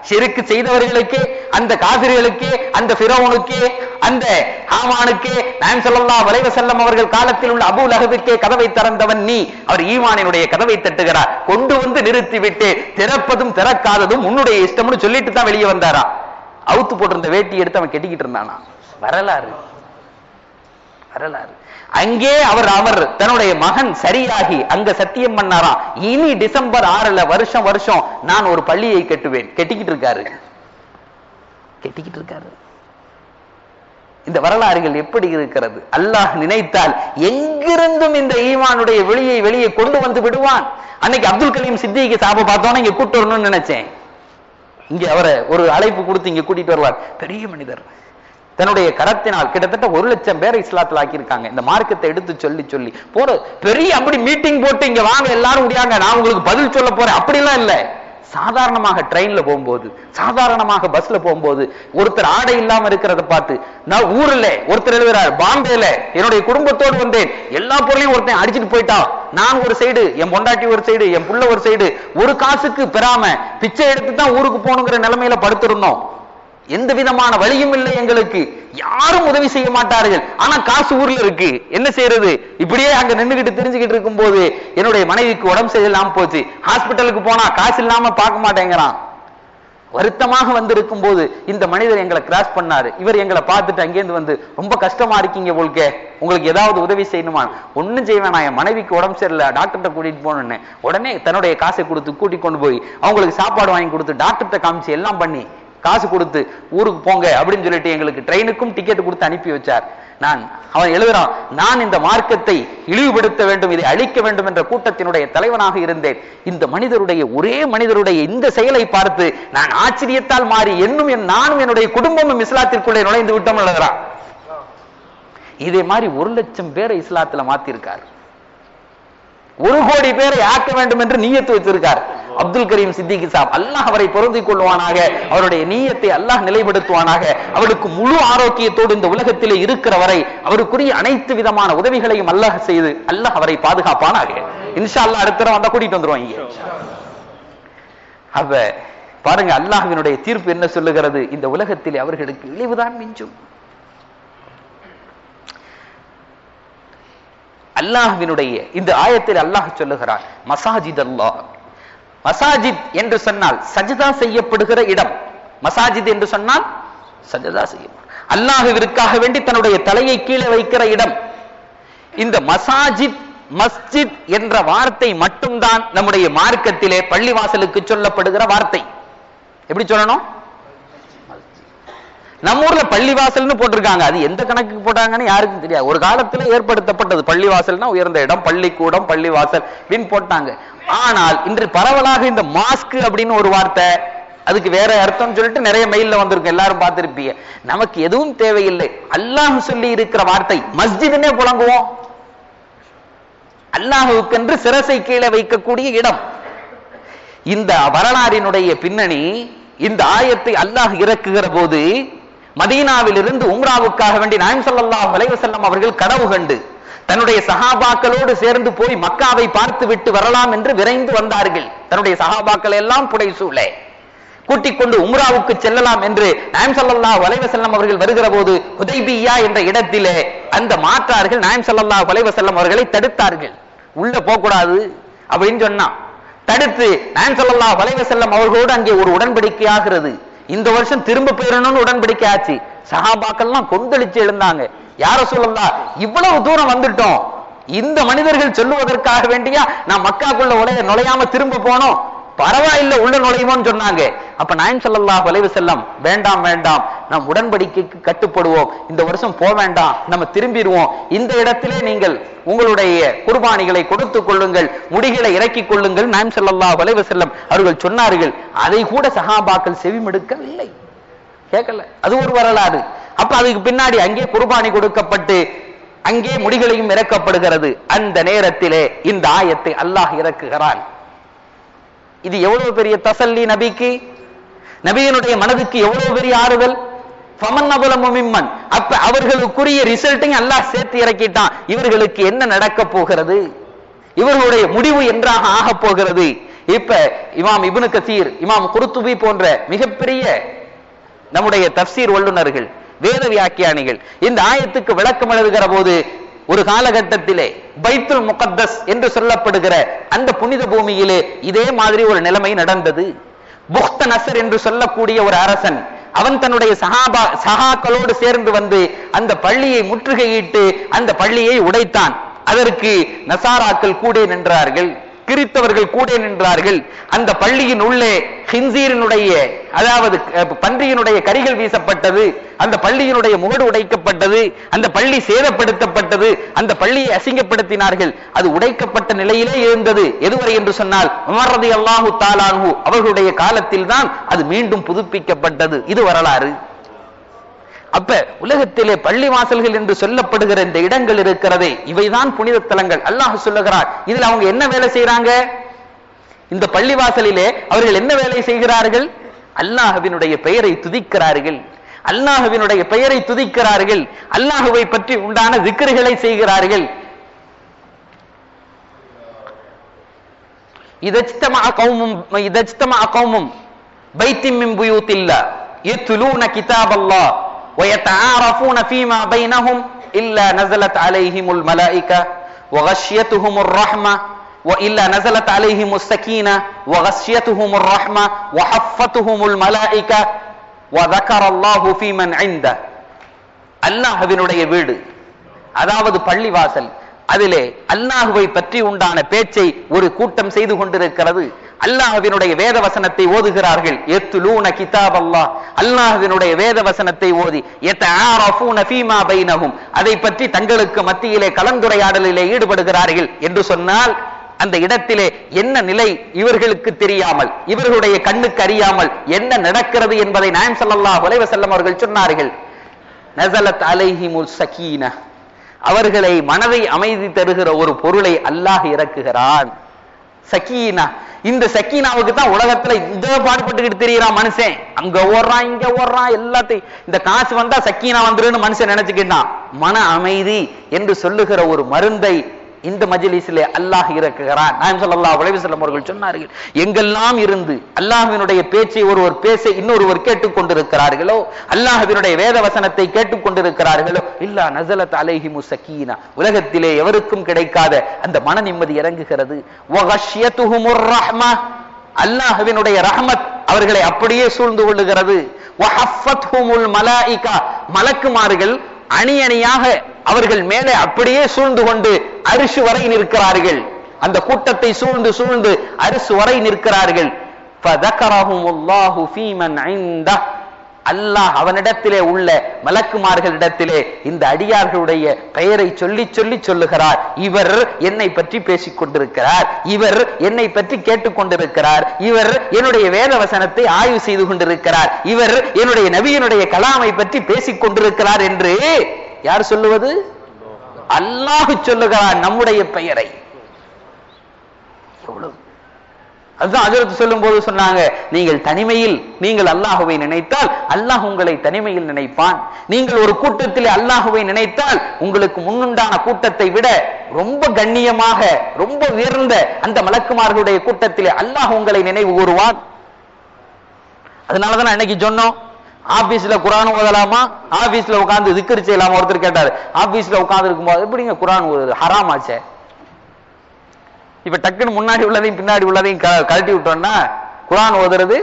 ஷிருக்கு செய்தவர்களுக்கு அந்த காபிர்களுக்கு அந்த பிறவனுக்கு அந்த ஹாமானுக்கு நான் சொல்லல்லா வலைவ செல்லம் அவர்கள் காலத்தில் உள்ள அபு லஹபுக்கே கதவை திறந்தவன் நீ அவர் ஈமானினுடைய கதவை தட்டுகிறார் கொண்டு வந்து நிறுத்திவிட்டு திறப்பதும் திறக்காததும் உன்னுடைய இஷ்டம்னு சொல்லிட்டு தான் வெளியே வந்தாரா அவுத்து போட்டிருந்த வேட்டி எடுத்து அவன் கெட்டிக்கிட்டு இருந்தானா வரலாறு வரலாறு அங்கே அவர் அவர் தன்னுடைய மகன் சரியாகி அங்க சத்தியம் பண்ணாராம் இனி டிசம்பர் ஆறுல வருஷம் வருஷம் நான் ஒரு பள்ளியை கட்டுவேன் கெட்டிக்கிட்டு இருக்காரு கெட்டிக்கிட்டு இருக்காரு இந்த வரலாறுகள் எப்படி இருக்கிறது அல்லாஹ் நினைத்தால் எங்கிருந்தும் இந்த ஈமானுடைய வெளியை வெளியே கொண்டு வந்து விடுவான் அன்னைக்கு அப்துல் கலீம் சித்திக்கு சாப பார்த்தோன்னா இங்க கூட்டு வரணும்னு நினைச்சேன் இங்க அவரை ஒரு அழைப்பு கொடுத்து இங்க கூட்டிட்டு வருவார் பெரிய மனிதர் தன்னுடைய கரத்தினால் கிட்டத்தட்ட ஒரு லட்சம் பேரை இஸ்லாத்தில் ஆக்கியிருக்காங்க இந்த மார்க்கத்தை எடுத்து சொல்லி சொல்லி போற பெரிய அப்படி மீட்டிங் போட்டு இங்க வாங்க எல்லாரும் முடியாங்க நான் உங்களுக்கு பதில் சொல்ல போறேன் அப்படிலாம் இல்ல சாதாரணமாக ட்ரெயின்ல போகும்போது சாதாரணமாக பஸ்ல போகும்போது ஒருத்தர் ஆடை இல்லாம இருக்கிறத பார்த்து நான் ஊர்ல ஒருத்தர் எழுதுறார் பாம்பேல என்னுடைய குடும்பத்தோடு வந்தேன் எல்லா பொருளையும் ஒருத்தன் அடிச்சிட்டு போயிட்டான் நான் ஒரு சைடு என் பொண்டாட்டி ஒரு சைடு என் புள்ள ஒரு சைடு ஒரு காசுக்கு பெறாம பிச்சை எடுத்து தான் ஊருக்கு போகணுங்கிற நிலைமையில படுத்திருந்தோம் எந்த விதமான வழியும் இல்லை எங்களுக்கு யாரும் உதவி செய்ய மாட்டார்கள் ஆனா காசு ஊர்ல இருக்கு என்ன செய்யறது இப்படியே அங்க நின்னுகிட்டு தெரிஞ்சுக்கிட்டு இருக்கும் போது என்னுடைய மனைவிக்கு உடம்பு சரியில்லாம போச்சு ஹாஸ்பிட்டலுக்கு போனா காசு இல்லாம பார்க்க மாட்டேங்கிறான் வருத்தமாக வந்திருக்கும் போது இந்த மனிதர் எங்களை கிராஸ் பண்ணாரு இவர் எங்களை பார்த்துட்டு அங்கேருந்து வந்து ரொம்ப கஷ்டமா இருக்கீங்க போல்கே உங்களுக்கு ஏதாவது உதவி செய்யணுமா ஒண்ணும் செய்ய வேணாம் என் மனைவிக்கு உடம்பு சரியில்லை டாக்டர்கிட்ட கூட்டிட்டு போகணுன்னு உடனே தன்னுடைய காசை கொடுத்து கூட்டி கொண்டு போய் அவங்களுக்கு சாப்பாடு வாங்கி கொடுத்து டாக்டர்கிட்ட காமிச்சு எல்லாம் பண்ணி காசு கொடுத்து ஊருக்கு போங்க அப்படின்னு சொல்லிட்டு எங்களுக்கு ட்ரெயினுக்கும் டிக்கெட் கொடுத்து அனுப்பி வச்சார் நான் அவன் எழுதுறான் நான் இந்த மார்க்கத்தை இழிவுபடுத்த வேண்டும் இதை அழிக்க வேண்டும் என்ற கூட்டத்தினுடைய தலைவனாக இருந்தேன் இந்த மனிதருடைய ஒரே மனிதருடைய இந்த செயலை பார்த்து நான் ஆச்சரியத்தால் மாறி என்னும் என் நானும் என்னுடைய குடும்பமும் இஸ்லாத்திற்குள்ளே நுழைந்து விட்டோம் எழுதுறான் இதே மாதிரி ஒரு லட்சம் பேரை இஸ்லாத்துல மாத்திருக்கார் ஒரு கோடி பேரை ஆக்க வேண்டும் என்று நீயத்து வச்சிருக்கார் அப்துல் கரீம் சித்திகி சாப் அல்லாஹ் அவரை பொருந்திக் கொள்வானாக அவருடைய நீயத்தை அல்லாஹ் நிலைப்படுத்துவானாக அவருக்கு முழு ஆரோக்கியத்தோடு இந்த உலகத்திலே இருக்கிற வரை அவருக்குரிய அனைத்து விதமான உதவிகளையும் அல்லாஹ் செய்து அல்லாஹ் அவரை பாதுகாப்பானாக இன்ஷா அல்லாஹ் அடுத்த தடவை வந்தா கூட்டிட்டு வந்துருவோம் இங்க அப்ப பாருங்க அல்லாஹ்வினுடைய தீர்ப்பு என்ன சொல்லுகிறது இந்த உலகத்திலே அவர்களுக்கு இழிவுதான் மிஞ்சும் அல்லாஹ்வினுடைய இந்த ஆயத்தில் அல்லாஹ் சொல்லுகிறார் மசாஜித் அல்லாஹ் மசாஜித் என்று சொன்னால் சஜதா செய்யப்படுகிற இடம் மசாஜித் என்று சொன்னால் சஜதா செய்யும் அல்லாஹுவிற்காக வேண்டி தன்னுடைய தலையை கீழே வைக்கிற இடம் இந்த மசாஜித் மஸ்ஜித் என்ற வார்த்தை மட்டும்தான் நம்முடைய மார்க்கத்திலே பள்ளிவாசலுக்கு சொல்லப்படுகிற வார்த்தை எப்படி சொல்லணும் நம்ம ஊர்ல பள்ளிவாசல்னு போட்டிருக்காங்க அது எந்த கணக்குக்கு போட்டாங்கன்னு யாருக்கும் தெரியாது ஒரு காலத்துல ஏற்படுத்தப்பட்டது பள்ளிவாசல்னா உயர்ந்த இடம் பள்ளிக்கூடம் பள்ளிவாசல் அப்படின்னு போட்டாங்க ஆனால் இன்று பரவலாக இந்த மாஸ்க் அப்படின்னு ஒரு வார்த்தை அதுக்கு வேற அர்த்தம் சொல்லிட்டு நிறைய மெயில்ல வந்திருக்கும் எல்லாரும் பார்த்திருப்பீங்க நமக்கு எதுவும் தேவையில்லை அல்லாஹ் சொல்லி இருக்கிற வார்த்தை மஸ்ஜிதுன்னே புழங்குவோம் அல்லாஹுக்கென்று சிரசை கீழே வைக்கக்கூடிய இடம் இந்த வரலாறினுடைய பின்னணி இந்த ஆயத்தை அல்லாஹ் இறக்குகிற போது மதீனாவிலிருந்து உம்ராவுக்காக வேண்டி நாயம் ஸல்லல்லாஹு அலைஹி வஸல்லம் அவர்கள் கனவு கண்டு தன்னுடைய சஹாபாக்களோடு சேர்ந்து போய் மக்காவை பார்த்து விட்டு வரலாம் என்று விரைந்து வந்தார்கள் தன்னுடைய சஹாபாக்கள் எல்லாம் புடைசூழ கூட்டிக் கொண்டு உம்ராவுக்கு செல்லலாம் என்று நாயம் ஸல்லல்லாஹு அலைஹி வஸல்லம் அவர்கள் வருகிற போது ஹுதைபியா என்ற இடத்திலே அந்த மாற்றார்கள் நாயம் ஸல்லல்லாஹு அலைஹி வஸல்லம் அவர்களை தடுத்தார்கள் உள்ள போக கூடாது அப்படின்னு சொன்னா தடுத்து நாயம் ஸல்லல்லாஹு அலைஹி வஸல்லம் அவர்களோடு அங்கே ஒரு உடன்படிக்கை ஆகிறது இந்த வருஷம் திரும்ப போயிடணும்னு உடன்படிக்கை ஆச்சு சஹாபாக்கள்லாம் கொந்தளிச்சு எழுந்தாங்க யார சொல்லலாம் இவ்வளவு தூரம் வந்துட்டோம் இந்த மனிதர்கள் சொல்லுவதற்காக வேண்டியா நான் மக்காக்குள்ள உடைய நுழையாம திரும்ப போனோம் பரவாயில்ல உள்ள நுழைவோம்னு சொன்னாங்க அப்ப நாயம் ஸல்லல்லாஹு அலைஹி வஸல்லம் வேண்டாம் வேண்டாம் நம் உடன்படிக்கைக்கு கட்டுப்படுவோம் இந்த வருஷம் போக வேண்டாம் நம்ம திரும்பிடுவோம் இந்த இடத்திலே நீங்கள் உங்களுடைய குர்பானிகளை கொடுத்துக் கொள்ளுங்கள் முடிகளை இறக்கிக் கொள்ளுங்கள் நாயம் ஸல்லல்லாஹு அலைஹி வஸல்லம் அவர்கள் சொன்னார்கள் அதை கூட சஹாபாக்கள் செவிமடுக்கவில்லை கேட்கல அது ஒரு வரலாறு அப்ப அதுக்கு பின்னாடி அங்கே குர்பானி கொடுக்கப்பட்டு அங்கே முடிகளையும் இறக்கப்படுகிறது அந்த நேரத்திலே இந்த ஆயத்தை அல்லாஹ் இறக்குகிறான் இது எவ்வளவு பெரிய தசல்லி நபிக்கு நபியினுடைய மனதுக்கு எவ்வளவு பெரிய ஆறுதல் ஃபமன் அபுலமு மிம்மன் அப்ப அவர்களுக்குரிய ரிசல்ட்டையும் அல்லாஹ் சேர்த்து இறக்கிட்டான் இவர்களுக்கு என்ன நடக்க போகிறது இவர்களுடைய முடிவு என்றாக ஆக போகிறது இப்ப இமாம் இப்னு கசீர் இமாம் குருத்துபி போன்ற மிகப்பெரிய நம்முடைய தப்சீர் வல்லுநர்கள் வேத வியாக்கியானிகள் இந்த ஆயத்துக்கு விளக்கம் எழுதுகிற போது ஒரு காலகட்டத்திலே பைத்துல் முகத்தஸ் என்று சொல்லப்படுகிற அந்த புனித பூமியிலே இதே மாதிரி ஒரு நிலைமை நடந்தது புக்த நசர் என்று சொல்லக்கூடிய ஒரு அரசன் அவன் தன்னுடைய சகாபா சகாக்களோடு சேர்ந்து வந்து அந்த பள்ளியை முற்றுகையிட்டு அந்த பள்ளியை உடைத்தான் அதற்கு நசாராக்கள் கூட நின்றார்கள் கிறித்தவர்கள் கூட நின்றார்கள் அந்த பள்ளியின் உள்ளே ஹின்சீரினுடைய அதாவது அஹ், பன்றியினுடைய கரிகள் வீசப்பட்டது அந்த பள்ளியினுடைய முகடு உடைக்கப்பட்டது அந்த பள்ளி சேதப்படுத்தப்பட்டது அந்த பள்ளியை அசிங்கப்படுத்தினார்கள் அது உடைக்கப்பட்ட நிலையிலே இருந்தது எதுவரை என்று சொன்னால் உமர் அல்லாஹு தாலானு அவர்களுடைய காலத்தில் தான் அது மீண்டும் புதுப்பிக்கப்பட்டது இது வரலாறு அப்ப உலகத்திலே பள்ளி வாசல்கள் என்று சொல்லப்படுகிற இந்த இடங்கள் இருக்கிறதே இவைதான் புனித தலங்கள் அல்லாஹ் சொல்லுகிறார் இதுல அவங்க என்ன வேலை செய்யறாங்க இந்த பள்ளி வாசலிலே அவர்கள் என்ன வேலை செய்கிறார்கள் அல்லாஹ்வினுடைய பெயரை துதிக்கிறார்கள் அல்லாஹ்வினுடைய பெயரை துதிக்கிறார்கள் அல்லாஹுவை பற்றி உண்டான திக்ருகளை செய்கிறார்கள் إذا اجتمع قوم إذا اجتمع قوم بيت من بيوت الله يتلون كتاب الله ويتعارفون فيما بينهم إلا نزلت عليهم الملائكة وغشيتهم الرحمة وإلا نزلت عليهم السكينة وغشيتهم الرحمة وحفتهم الملائكة وذكر الله في من عنده அல்லாஹ்வினுடைய வீடு அதாவது பள்ளிவாசல் அதிலே அல்லாஹுவை பற்றி உண்டான பேச்சை ஒரு கூட்டம் செய்து கொண்டிருக்கிறது அல்லாஹ்வினுடைய வேத வசனத்தை ஓதுகிறார்கள் எத்துலூன கிதாப் அல்லாஹ் அல்லாஹ்வினுடைய வேத வசனத்தை ஓதி யதஆரஃபூன ஃபீமா பைனஹும் அதை பற்றி தங்களுக்கு மத்தியிலே கலந்துரையாடலிலே ஈடுபடுகிறார்கள் என்று சொன்னால் அந்த இடத்திலே என்ன நிலை இவர்களுக்கு தெரியாமல் இவர்களுடைய கண்ணுக்கு அறியாமல் என்ன நடக்கிறது என்பதை நாயம் ஸல்லல்லாஹு அலைஹி வஸல்லம் அவர்கள் சொன்னார்கள் நஸலத் அலைஹிமுல் சகீனா அவர்களை மனதை அமைதி தருகிற ஒரு பொருளை அல்லாஹ் இறக்குகிறான் சக்கீனா இந்த சக்கீனாவுக்கு தான் உலகத்துல இந்த பாடுபட்டுக்கிட்டு தெரியறான் மனுஷன் அங்க ஓடுறான் இங்க ஓடுறான் எல்லாத்தையும் இந்த காசு வந்தா சக்கீனா வந்துருன்னு மனுஷன் நினைச்சுக்கிட்டான் மன அமைதி என்று சொல்லுகிற ஒரு மருந்தை இந்த மஜ்லிஸிலே அல்லாஹ் இறக்குகிறான் நான் ஸல்லல்லாஹு அலைஹி வஸல்லம் அவர்கள் சொன்னார்கள் எங்கெல்லாம் இருந்து அல்லாஹ்வினுடைய பேச்சை ஒருவர் பேச இன்னொருவர் கேட்டுக்கொண்டிருக்கிறார்களோ அல்லாஹ்வினுடைய வேத வசனத்தை கேட்டுக்கொண்டிருக்கிறார்களோ இல்லா நஸலத் அலைஹிமு சக்கீனா உலகத்திலே எவருக்கும் கிடைக்காத அந்த மன நிம்மதி இறங்குகிறது வகஷ்யத்துஹுமுர் ரஹ்மா அல்லாஹ்வினுடைய ரஹ்மத் அவர்களை அப்படியே சூழ்ந்து கொள்ளுகிறது வஹஃபத்ஹுமுல் மலாயிகா மலக்குமார்கள் அணி அணியாக அவர்கள் மேலே அப்படியே சூழ்ந்து கொண்டு அரிசு வரை நிற்கிறார்கள் அந்த கூட்டத்தை சூழ்ந்து சூழ்ந்து அரிசு வரை நிற்கிறார்கள் فذكرهم الله في من عنده அல்லாஹ் அவனிடத்திலே உள்ள மலக்குமார்களிடத்திலே இந்த அடியார்களுடைய பெயரை சொல்லி சொல்லி சொல்லுகிறார் இவர் என்னை பற்றி பேசிக் கொண்டிருக்கிறார் இவர் என்னை பற்றி கேட்டுக் கொண்டிருக்கிறார் இவர் என்னுடைய வேத வசனத்தை ஆய்வு செய்து கொண்டிருக்கிறார் இவர் என்னுடைய நபியினுடைய கலாமை பற்றி பேசிக் கொண்டிருக்கிறார் என்று யார் சொல்லுவது அல்லாஹ் சொல்லுகிறார் நம்முடைய பெயரை எவ்வளவு அதுதான் அதிரத்து சொல்லும் போது சொன்னாங்க நீங்கள் தனிமையில் நீங்கள் அல்லாஹுவை நினைத்தால் அல்லாஹ் உங்களை தனிமையில் நினைப்பான் நீங்கள் ஒரு கூட்டத்திலே அல்லாஹுவை நினைத்தால் உங்களுக்கு முன்னுண்டான கூட்டத்தை விட ரொம்ப கண்ணியமாக ரொம்ப உயர்ந்த அந்த மலக்குமார்களுடைய கூட்டத்திலே அல்லாஹ் உங்களை நினைவு கூறுவான் அதனாலதான் நான் இன்னைக்கு சொன்னோம் ஆபீஸ்ல குரான் ஓதலாமா ஆபீஸ்ல உட்கார்ந்து திக்கர் செய்யலாமா ஒருத்தர் கேட்டாரு ஆபீஸ்ல உட்கார்ந்து இருக்கும்போது எப்படிங்க குரான் ஓதுறது ஹராம் ஆச்சே இப்ப டக்குன்னு முன்னாடி உள்ளதையும் பின்னாடி உள்ளதையும் க- கழட்டி விட்டோம்னா குரான் ஓதுறது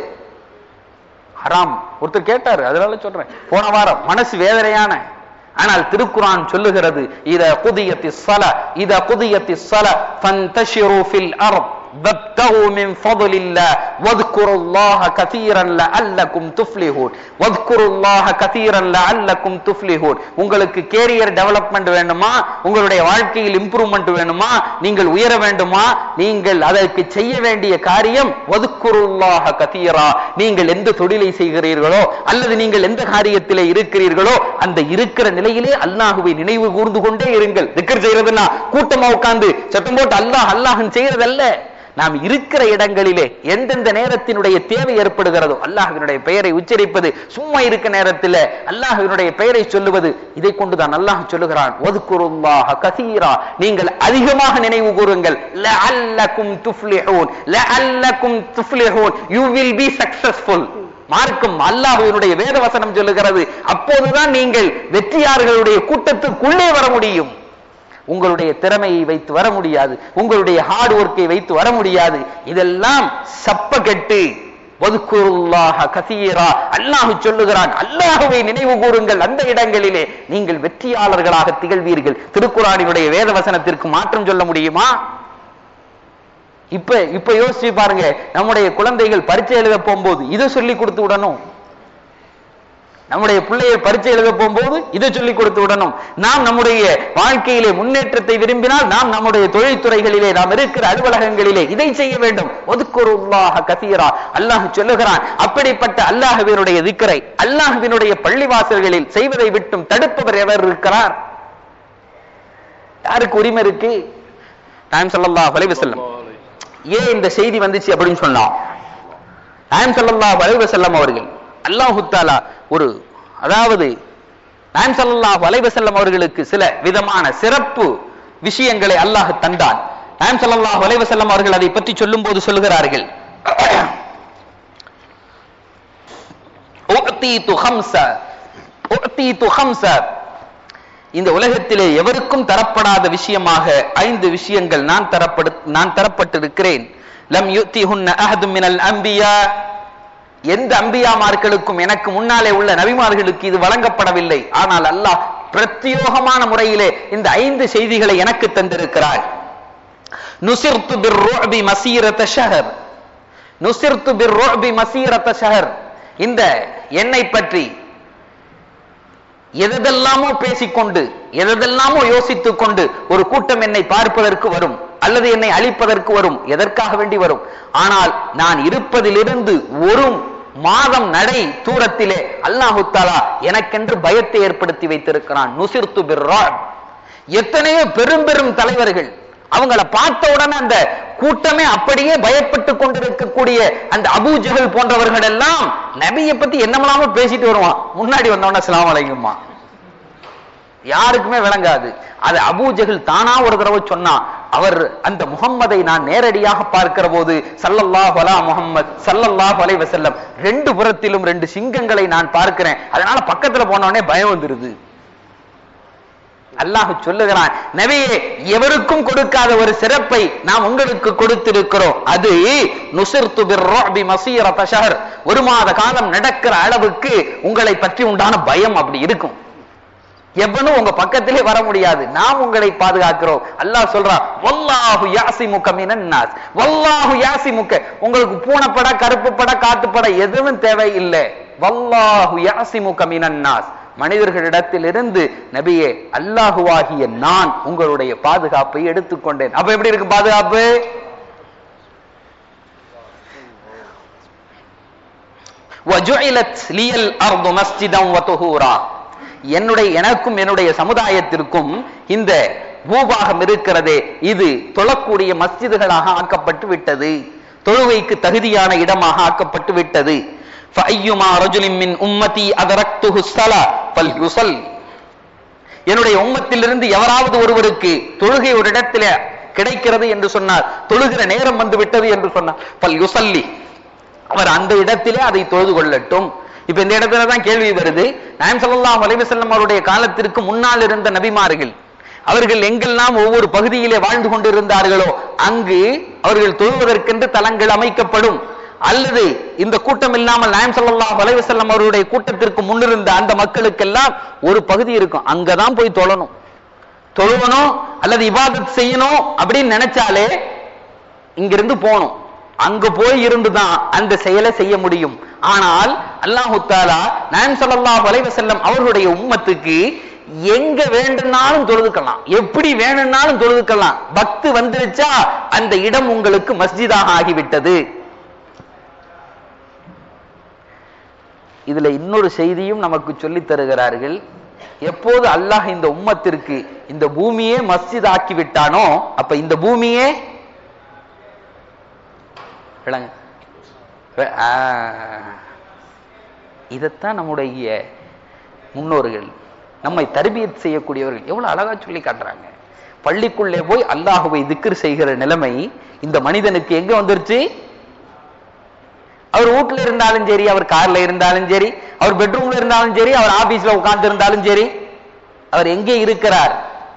ஹராம் ஒருத்தர் கேட்டாரு அதனால சொல்றேன் போன வாரம் மனசு வேதனையான ஆனால் திருக்குரான் சொல்லுகிறது இத குதியத்தி சல இத குதியத்தி சல ஃபந்தஷிரு ஃபில் அர்த் وابتغوا من فضل الله واذكروا الله كثيرا لعلكم تفلحون واذكروا الله كثيرا لعلكم تفلحون உங்களுக்கு கேரியர் டெவலப்மெண்ட் வேண்டுமா உங்களுடைய வாழ்க்கையில் இம்ப்ரூவ்மெண்ட் வேணுமா நீங்கள் உயர வேண்டுமா நீங்கள் அதற்கு செய்ய வேண்டிய காரியம் வதுக்குருல்லாஹ கதீரா நீங்கள் எந்த தொழிலை செய்கிறீர்களோ அல்லது நீங்கள் எந்த காரியத்திலே இருக்கிறீர்களோ அந்த இருக்கிற நிலையிலே அல்லாஹுவை நினைவு கூர்ந்து கொண்டே இருங்கள் திக்கர் செய்யறதுன்னா கூட்டமா உட்கார்ந்து சத்தம் போட்டு அல்லாஹ் அல்லாஹ் செய்யறதல்ல நாம் இருக்கிற இடங்களிலே எந்தெந்த நேரத்தினுடைய தேவை ஏற்படுகிறதோ அல்லாஹ்வினுடைய பெயரை உச்சரிப்பது சும்மா இருக்க நேரத்தில் அல்லாஹ்வினுடைய பெயரை சொல்லுவது இதை கொண்டுதான் அல்லாஹ் சொல்லுகிறான் ஒதுக்குருல்லாஹ கசீரா நீங்கள் அதிகமாக நினைவு கூறுங்கள் லஅல்லக்கும் துஃப்லிஹூன் லஅல்லக்கும் துஃப்லிஹூன் யூ வில் பி சக்சஸ்ஃபுல் மார்க்கம் அல்லாஹ்வினுடைய வேத வசனம் சொல்லுகிறது அப்போதுதான் நீங்கள் வெற்றியாளர்களுடைய கூட்டத்துக்குள்ளே வர முடியும் உங்களுடைய திறமையை வைத்து வர முடியாது உங்களுடைய ஹார்ட் ஒர்க்கை வைத்து வர முடியாது இதெல்லாம் சப்ப கெட்டு வதுக்குருல்லாஹ கசீரா அல்லாஹ் சொல்லுகிறான் அல்லாஹுவை நினைவு கூறுங்கள் அந்த இடங்களிலே நீங்கள் வெற்றியாளர்களாக திகழ்வீர்கள் திருக்குறானினுடைய வேத வசனத்திற்கு மாற்றம் சொல்ல முடியுமா இப்ப இப்ப யோசிச்சு பாருங்க நம்முடைய குழந்தைகள் பரீட்சை எழுத போகும்போது இதை சொல்லி கொடுத்து விடணும் நம்முடைய பிள்ளைகள் பரீட்சை எழுத போகும்போது இதை சொல்லி கொடுத்து விடணும் நாம் நம்முடைய வாழ்க்கையிலே முன்னேற்றத்தை விரும்பினால் நாம் நம்முடைய தொழில்துறைகளிலே நாம் இருக்கிற அலுவலகங்களிலே இதை செய்ய வேண்டும் ஒதுக்குருல்லாஹ கசீரா அல்லாஹ் சொல்லுகிறான் அப்படிப்பட்ட அல்லாஹுவினுடைய திக்கரை அல்லாஹுவினுடைய பள்ளிவாசல்களில் செய்வதை விட்டும் தடுப்பவர் எவர் இருக்கிறார் யாருக்கு உரிமை இருக்கு நாயம் ஸல்லல்லாஹு அலைஹி வஸல்லம் ஏன் இந்த செய்தி வந்துச்சு அப்படின்னு சொன்னா நாயம் ஸல்லல்லாஹு அலைஹி வஸல்லம் அவர்கள் அல்லாஹு தாலா ஒரு அதாவது நாயம் ஸல்லல்லாஹு அலைஹி வஸல்லம் அவர்களுக்கு சில விதமான சிறப்பு விஷயங்களை அல்லாஹ் தந்தான் நாயம் ஸல்லல்லாஹு அலைஹி வஸல்லம் அவர்கள் அதை பற்றி சொல்லும்போது சொல்லுகிறார்கள் உஅதீது ஹம்ஸ உஅதீது ஹம்ஸ இந்த உலகத்திலே எவருக்கும் தரப்படாத விஷயமாக ஐந்து விஷயங்கள் நான் தரப்படு நான் தரப்பட்டிருக்கிறேன் லம் யுத்திஹுன்ன அஹதும் மினல் அம்பியா எந்த அம்பியாமார்களுக்கும் எனக்கு முன்னாலே உள்ள நபிமார்களுக்கு இது வழங்கப்படவில்லை ஆனால் அல்லாஹ் பிரத்யோகமான முறையிலே இந்த ஐந்து செய்திகளை எனக்கு தந்திருக்கிறார் நுசிர்து பிர்ருஅபி மசீரத ஷஹர் நுசிர்து பிர்ருஅபி மசீரத ஷஹர் இந்த என்னை பற்றி எதெல்லாமோ பேசிக்கொண்டு எதெல்லாமோ யோசித்துக் கொண்டு ஒரு கூட்டம் என்னை பார்ப்பதற்கு வரும் அல்லது என்னை அழிப்பதற்கு வரும் எதற்காக வேண்டி வரும் ஆனால் நான் இருப்பதிலிருந்து ஒரு மாதம் நடை தூரத்திலே அல்லாஹு தாலா எனக்கென்று பயத்தை ஏற்படுத்தி வைத்திருக்கிறான் நுசிர்த்து பிர்ராட் எத்தனையோ பெரும் பெரும் தலைவர்கள் அவங்கள பார்த்த உடனே அந்த கூட்டமே அப்படியே பயப்பட்டு கொண்டிருக்கக்கூடிய அந்த அபூஜகல் போன்றவர்கள் எல்லாம் நபியை பத்தி என்னமெல்லாமோ பேசிட்டு வருவான் முன்னாடி வந்தவன அஸ்ஸலாமு அலைக்குமா யாருக்குமே விளங்காது அது அபூஜகல் தானா ஒரு தடவை சொன்னா அவர் அந்த முகம்மதை நான் நேரடியாக பார்க்கிற போது சல்லல்லாஹு அலா முஹம்மத் சல்லல்லாஹு அலைஹி வஸல்லம் ரெண்டு புறத்திலும் ரெண்டு சிங்கங்களை நான் பார்க்கிறேன் அதனால பக்கத்துல போன உடனே பயம் வந்துருது அல்லாஹ் சொல்லுகிறான் நபியே எவருக்கும் கொடுக்காத ஒரு சிறப்பை நாம் உங்களுக்கு கொடுத்திருக்கிறோம் அது நுசிர்து பிர்ருஅபி மசீரத ஷஹர் ஒரு மாத காலம் நடக்கிற அளவுக்கு உங்களை பற்றி உண்டான பயம் அப்படி இருக்கும் எவனும் உங்க பக்கத்திலே வர முடியாது நாம் உங்களை பாதுகாக்கிறோம் அல்லாஹ் சொல்றான் வல்லாஹு யாசிமுக மினன் நாஸ் வல்லாஹு யாசிமுக உங்களுக்கு பூனைப்பட கருப்பு பட காத்துப்பட எதுவும் தேவையில்லை வல்லாஹு யாசிமுக மினன் நாஸ் மனிதர்களிடத்திலிருந்து நபியே அல்லாஹுவாகிய நான் உங்களுடைய பாதுகாப்பை எடுத்துக்கொண்டேன் அப்ப எப்படி இருக்கு பாதுகாப்பு وَجُعِلَتْ لِيَ الْأَرْضُ مَسْجِدًا وَطُهُورًا என்னுடைய எனக்கும் என்னுடைய சமுதாயத்திற்கும் இந்த பூபாகம் இருக்கிறதே இது தொழக்கூடிய மஸ்ஜிதுகளாக ஆக்கப்பட்டு விட்டது தொழுகைக்கு தகுதியான இடமாக ஆக்கப்பட்டு விட்டது فَأَيُّمَا رَجُلٍ مِّنْ أُمَّتِي أَدْرَكْتُهُ الصَّلَاةَ فَلْيُصَلِّ என்னுடைய உம்மத்திலிருந்து எவராவது ஒருவருக்கு தொழுகை ஒரு இடத்துல கிடைக்கிறது என்று சொன்னார் தொழுகிற நேரம் வந்து விட்டது என்று சொன்னார் பல் யுசல்லி அவர் அந்த இடத்திலே அதை தொழுது கொள்ளட்டும் இப்ப இந்த இடத்துல தான் கேள்வி வருது நாயம் ஸல்லல்லாஹு அலைஹி வஸல்லம் அவருடைய காலத்திற்கு முன்னால் இருந்த நபிமார்கள் அவர்கள் எங்கெல்லாம் ஒவ்வொரு பகுதியிலே வாழ்ந்து கொண்டிருந்தார்களோ அங்கு அவர்கள் தொழுவதற்கென்று தலங்கள் அமைக்கப்படும் அல்லது இந்த கூட்டம் இல்லாமல் நாயம் ஸல்லல்லாஹு அலைஹி வஸல்லம் அவருடைய கூட்டத்திற்கு முன்னிருந்த அந்த மக்களுக்கெல்லாம் ஒரு பகுதி இருக்கும் அங்கதான் போய் தொழணும் தொழுவணும் அல்லது இபாதத் செய்யணும் அப்படின்னு நினைச்சாலே இங்கிருந்து போகணும் அங்க போய் இருந்துதான் அந்த செயலை செய்ய முடியும் ஆனால் அல்லாஹு தாலா நாயம் ஸல்லல்லாஹு அலைஹி வஸல்லம் அவர்களுடைய உம்மத்துக்கு எங்க வேண்டும்னாலும் தொழுதுக்கலாம் எப்படி வேணும்னாலும் தொழுதுக்கலாம் பக்து வந்துருச்சா அந்த இடம் உங்களுக்கு மஸ்ஜிதாக ஆகிவிட்டது இதுல இன்னொரு செய்தியும் நமக்கு சொல்லித் தருகிறார்கள் எப்போது அல்லாஹ் இந்த உம்மத்திற்கு இந்த பூமியே மஸ்ஜித் ஆக்கி விட்டானோ அப்ப இந்த பூமியே விளங்க ஆ, இதைத்தான் நம்முடைய முன்னோர்கள் நம்மை தர்பியத் செய்யக்கூடியவர்கள் எவ்வளவு அழகா சொல்லி காட்டுறாங்க பள்ளிக்குள்ளே போய் அல்லாஹுவை திக்ர் செய்கிற நிலைமை இந்த மனிதனுக்கு எங்க வந்துருச்சு அவர் வீட்டுல இருந்தாலும் சரி அவர் கார்ல இருந்தாலும் சரி அவர் பெட்ரூம்ல இருந்தாலும் சரி அவர் ஆபீஸ்ல உட்கார்ந்து இருந்தாலும் சரி அவர் எங்கே இருக்கிறார்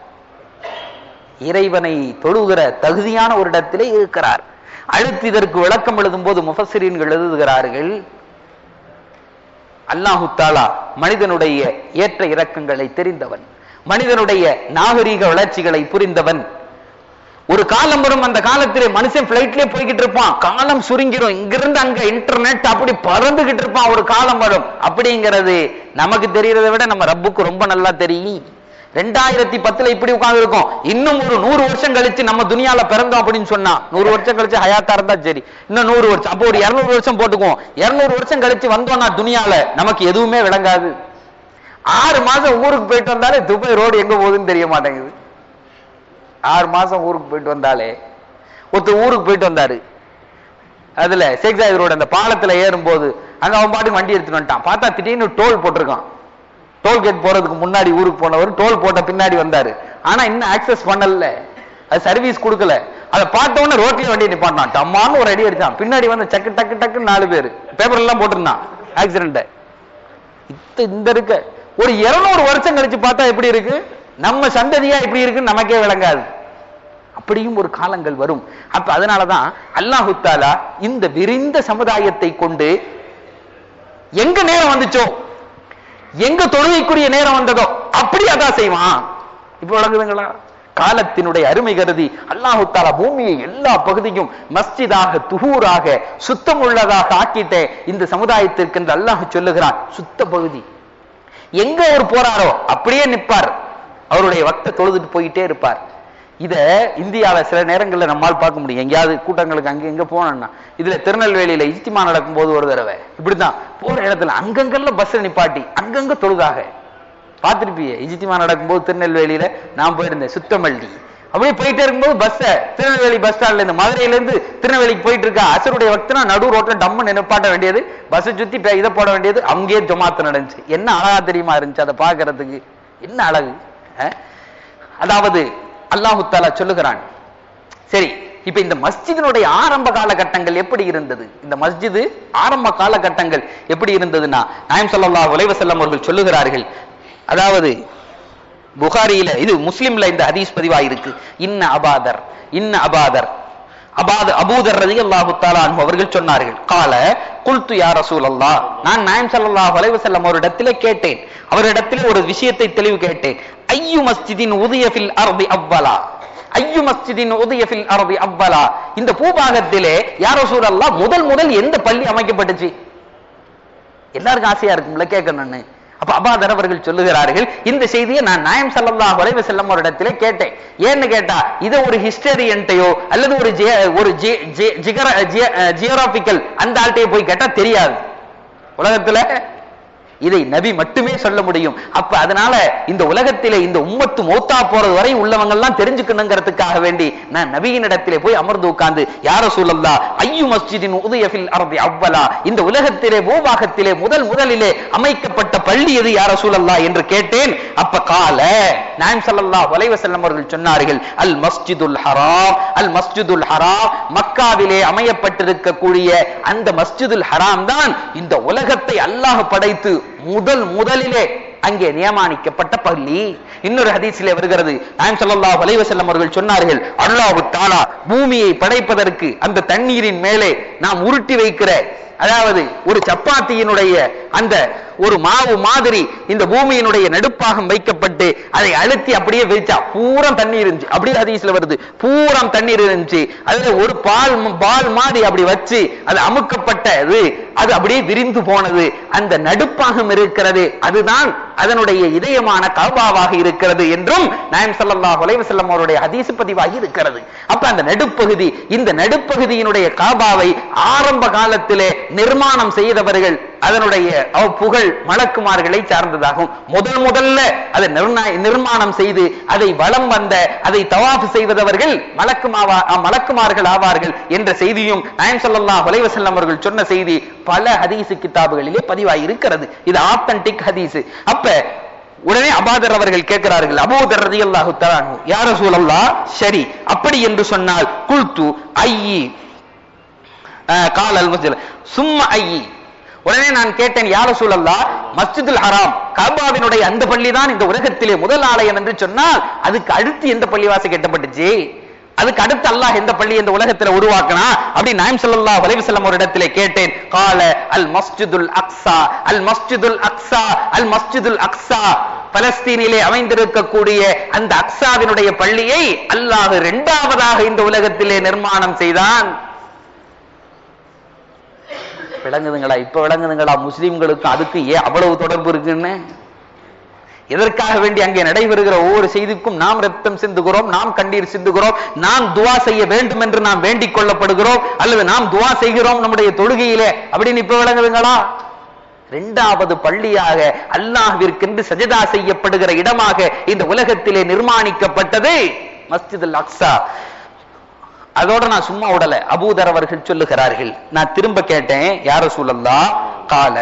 இறைவனை தொழுகிற தகுதியான ஒரு இடத்திலே இருக்கிறார் அடுத்து இதற்கு விளக்கம் எழுதும் போது முஃபஸ்ஸிரீன்கள் எழுதுகிறார்கள் அல்லாஹு தாலா மனிதனுடைய ஏற்ற இறக்கங்களை தெரிந்தவன் மனிதனுடைய நாகரீக வளர்ச்சிகளை புரிந்தவன் ஒரு காலம் வரும் அந்த காலத்திலே மனுஷன் பிளைட்லயே போய்கிட்டு இருப்பான் காலம் சுருங்கிரும் இங்கிருந்து அங்க இன்டர்நெட் அப்படி பறந்துகிட்டு இருப்பான் ஒரு காலம் வரும் அப்படிங்கிறது நமக்கு தெரியறதை விட நம்ம ரப்புக்கு ரொம்ப நல்லா தெரியும் ரெண்டாயிரத்தி பத்துல இப்படி உட்கார்ந்து இருக்கோம் இன்னும் ஒரு நூறு வருஷம் கழிச்சு நம்ம துனியால பிறந்தோம் அப்படின்னு சொன்னா நூறு வருஷம் கழிச்சு ஹயாத்தா இருந்தா சரி இன்னும் நூறு வருஷம் அப்போ ஒரு இருநூறு வருஷம் போட்டுக்குவோம் இருநூறு வருஷம் கழிச்சு வந்தோம்னா துனியால நமக்கு எதுவுமே விளங்காது ஆறு மாசம் ஊருக்கு போயிட்டு வந்தாலே துபாய் ரோடு எங்க போகுதுன்னு தெரிய மாட்டேங்குது ஆறு மாசம் ஊருக்கு போயிட்டு வந்தாலே ஒருத்தர் ஊருக்கு போயிட்டு வந்தாரு அதுல ஷேக் சாயித் ரோடு அந்த பாலத்துல ஏறும்போது அங்க அவன் பாட்டுக்கு வண்டி எடுத்துட்டு வந்துட்டான் பார்த்தா திடீர்னு டோல் போட்டிருக்கான் டோல்கேட் போறதுக்கு முன்னாடி ஊருக்கு போனவர் டோல் போட்ட பின்னாடி வந்தாரு ஆனா இன்னும் ஆக்சஸ் பண்ணல அது சர்வீஸ் கொடுக்கல அதை பார்த்த உடனே ரோட்லயே வண்டி நிப்பாட்டான் டம்மான்னு ஒரு அடி அடிச்சான் பின்னாடி வந்து டக்கு டக்கு டக்குன்னு நாலு பேர் பேப்பர் எல்லாம் போட்டிருந்தான் ஆக்சிடென்ட் இத்த இந்த இருக்க ஒரு இருநூறு வருஷம் கழிச்சு பார்த்தா எப்படி இருக்கு நம்ம சந்ததியா எப்படி இருக்குன்னு நமக்கே விளங்காது அப்படியும் ஒரு காலங்கள் வரும் அப்ப அதனாலதான் அல்லாஹு தாலா இந்த விரிந்த சமுதாயத்தை கொண்டு எங்க நேரம் வந்துச்சோ எங்க தொழுகைக்குரிய நேரம் வந்ததோ அப்படி அதான் செய்வான் இப்ப விளங்குதுங்களா காலத்தினுடைய அருமை கருதி அல்லாஹு தாலா பூமியை எல்லா பகுதியும் மஸ்ஜிதாக துகூராக சுத்தம் உள்ளதாக ஆக்கிட்டே இந்த சமுதாயத்திற்கு என்று அல்லாஹ் சொல்லுகிறான் சுத்த பகுதி எங்க அவர் போறாரோ அப்படியே நிப்பார் அவருடைய வக்த தொழுதுட்டு போயிட்டே இருப்பார் இத இந்தியால சில நேரங்கள்ல நம்மால் பார்க்க முடியும் எங்கேயாவது கூட்டங்களுக்கு அங்க எங்க போனோம்னா இதுல திருநெல்வேலியில இஜ்திமா நடக்கும் போது ஒரு தடவை இப்படிதான் போற இடத்துல அங்கங்கள்ல பஸ் நிப்பாட்டி அங்கங்க தொழுதாக பார்த்திருப்பியே இஜித்திமா நடக்கும்போது திருநெல்வேலியில நான் போயிருந்தேன் சுத்தமல்லி அப்படியே போயிட்டே இருக்கும்போது பஸ்ஸ திருநெல்வேலி பஸ் ஸ்டாண்ட்ல இருந்து மதுரையில இருந்து திருநெல்வேலிக்கு போயிட்டு இருக்கா அசருடைய வக்தனா நடு ரோட்ல டம்மு நிப்பாட்ட வேண்டியது பஸ் சுத்தி பே- இதை போட வேண்டியது அங்கேயே ஜமாத்து நடந்துச்சு என்ன அழகா தெரியுமா இருந்துச்சு அதை பார்க்கிறதுக்கு என்ன அழகு அஹ்? அதாவது அல்லாஹு தாலா சொல்லுகிறான் சரி இப்ப இந்த மஸ்ஜிதினுடைய ஆரம்ப காலகட்டங்கள் எப்படி இருந்தது இந்த மஸ்ஜிது ஆரம்ப காலகட்டங்கள் எப்படி இருந்ததுன்னா நாயம் ஸல்லல்லாஹு அலைஹி வஸல்லம் அவர்கள் சொல்லுகிறார்கள் அதாவது புகாரியில இது முஸ்லிம்ல இந்த ஹதீஸ் பதிவாயிருக்கு இன்ன அபாதர் இன்ன அபாதர் அபாத அபூதர் ரலியல்லாஹு தஆலா அன்ஹு அவர்கள் சொன்னார்கள் கால குல்து யா ரசூலல்லாஹ் நான் நாயம் ஸல்லல்லாஹு அலைஹி வஸல்லம் அவரிடத்திலே கேட்டேன் அவரிடத்திலே ஒரு விஷயத்தை தெளிவு கேட்டேன் ஐயு மஸ்ஜிதின் உதிய ஃபில் அர்தி அவ்வலா ஐயு மஸ்ஜிதின் உதய ஃபில் அர்தி அவ்வலா இந்த பூபாகத்திலே யா ரசூலல்லாஹ் முதல் முதல் எந்த பள்ளி அமைக்கப்பட்டுச்சு எல்லாருக்கும் ஆசையா இருக்கும்ல கேட்கணும்னு அப்ப அபாதர் அவர்கள் சொல்லுகிறார்கள் இந்த செய்தியை நான் நாயம் ஸல்லல்லாஹு அலைஹி வஸல்லம் ஒரு இடத்திலே கேட்டேன் ஏன்னு கேட்டா இதை ஒரு ஹிஸ்டரியன்ட்டையோ அல்லது ஒரு ஜி- ஒரு ஜியோகிராபிக்கல் அந்த ஆள்கிட்டயோ போய் கேட்டா தெரியாது உலகத்துல இதை நபி மட்டுமே சொல்ல முடியும் அப்ப அதனால இந்த உலகத்திலே இந்த உம்மத்து மௌத்தா போறது வரை உள்ளவங்க எல்லாம் தெரிஞ்சுக்கணுங்கிறதுக்காக வேண்டி நான் நபியின் இடத்திலே போய் அமர்ந்து உட்கார்ந்து யார சூழல்லா ஐயு மஸ்ஜிதின் உதயஃபில் அரபி அவ்வலா இந்த உலகத்திலே பூபாகத்திலே முதல் முதலிலே அமைக்கப்பட்ட பள்ளி எது யார சூழல்லா என்று கேட்டேன் அப்ப கால நாயம் ஸல்லல்லாஹு அலைஹி வஸல்லம் அவர்கள் சொன்னார்கள் அல் மஸ்ஜிதுல் ஹராம் அல் மஸ்ஜிதுல் ஹராம் மக்காவிலே அமையப்பட்டிருக்கக்கூடிய அந்த மஸ்ஜிதுல் ஹராம் தான் இந்த உலகத்தை அல்லாஹ் படைத்து முதல் முதலிலே அங்கே நியமானிக்கப்பட்ட பள்ளி இன்னொரு ஹதீஸிலே வருகிறது நாயம் ஸல்லல்லாஹு அலைஹி வஸல்லம் அவர்கள் சொன்னார்கள் அல்லாஹ் தஆலா பூமியை படைப்பதற்கு அந்த தண்ணீரின் மேலே நாம் உருட்டி வைக்கிற அதாவது ஒரு சப்பாத்தியினுடைய அந்த ஒரு மாவு மாதிரி இந்த பூமியினுடைய நடுப்பாகம் வைக்கப்பட்டு அதை அழுத்தி அப்படியே விரிச்சா பூரம் தண்ணீர் இருந்துச்சு அப்படியே ஹதீஸ்ல வருது பூரம் தண்ணீர் இருந்துச்சு அதுல ஒரு பால் ம- பால் மாதிரி அப்படி வச்சு அது அமுக்கப்பட்டது அது அப்படியே விரிந்து போனது அந்த நடுப்பாகம் இருக்கிறது அதுதான் அதனுடைய இதயமான கபாவாக இருக்கிறது என்றும் நாயம் ஸல்லல்லாஹு அலைஹி வஸல்லம் அவருடைய ஹதீஸ் பதிவாகி இருக்கிறது அப்ப அந்த நடுப்பகுதி இந்த நடுப்பகுதியினுடைய காபாவை ஆரம்ப காலத்திலே நிர்மாணம் செய்தவர்கள் அதனுடைய அவ் புகழ் மலக்குமார்களை சார்ந்ததாகும் முதல் முதல்ல அதை நிர்ணய நிர்மாணம் செய்து அதை வலம் வந்த அதை தவாஃப் செய்வதவர்கள் மலக்குமாவா அஹ் மலக்குமார்கள் ஆவார்கள் என்ற செய்தியும் நாயம் ஸல்லல்லாஹு அலைஹி வஸல்லம் அவர்கள் சொன்ன செய்தி பல ஹதீஸ் கிதாபுகளிலே பதிவாகி இருக்கிறது இது ஆத்தன்டிக் ஹதீஸ் அப்ப உடனே அபாதர் அவர்கள் கேட்கிறார்கள் அபூதர் ரதியல்லாஹு தஆலா அன்ஹு யா ரசூலல்லாஹ் சரி அப்படி என்று சொன்னால் குல்து ஐயி கால் அல் மஸ்ஜித் சும்மா ஐயி உடனே நான் கேட்டேன் யார சூழல்லா மஸ்ஜிதுல் ஹராம் கபாவினுடைய அந்த பள்ளி தான் இந்த உலகத்திலே முதல் ஆலயம் என்று சொன்னால் அதுக்கு அடுத்து எந்த பள்ளிவாசல் கட்டப்பட்டுச்சு அதுக்கு அடுத்து அல்லாஹ் எந்த பள்ளி இந்த உலகத்துல உருவாக்கினா அப்படி நாயம் ஸல்லல்லாஹு அலைஹி வஸல்லம் ஒரு இடத்திலே கேட்டேன் கால அல் மஸ்ஜிதுல் அக்ஸா அல் மஸ்ஜிதுல் அக்ஸா அல் மஸ்ஜிதுல் அக்ஸா பலஸ்தீனிலே அமைந்திருக்கக்கூடிய அந்த அக்ஸாவினுடைய பள்ளியை அல்லாஹ் இரண்டாவதாக இந்த உலகத்திலே நிர்மாணம் செய்தான் விளங்குதுங்களா இப்ப விளங்குதுங்களா முஸ்லிம்களுக்கும் அதுக்கு ஏன் அவ்வளவு தொடர்பு இருக்குன்னு எதற்காக வேண்டி அங்கே நடைபெறுகிற ஒவ்வொரு செய்திக்கும் நாம் ரத்தம் சிந்துகிறோம் நாம் கண்ணீர் சிந்துகிறோம் நாம் துவா செய்ய வேண்டும் என்று நாம் வேண்டிக் கொள்ளப்படுகிறோம் அல்லது நாம் துவா செய்கிறோம் நம்முடைய தொழுகையிலே அப்படின்னு இப்ப விளங்குதுங்களா இரண்டாவது பள்ளியாக அல்லாஹ்விற்கென்று சஜதா செய்யப்படுகிற இடமாக இந்த உலகத்திலே நிர்மாணிக்கப்பட்டது மஸ்ஜித் அல் அக்ஸா அதோட நான் சும்மா விடல அபூதர் அவர்கள் சொல்லுகிறார்கள் நான் திரும்ப கேட்டேன் யார சூழல்லா கால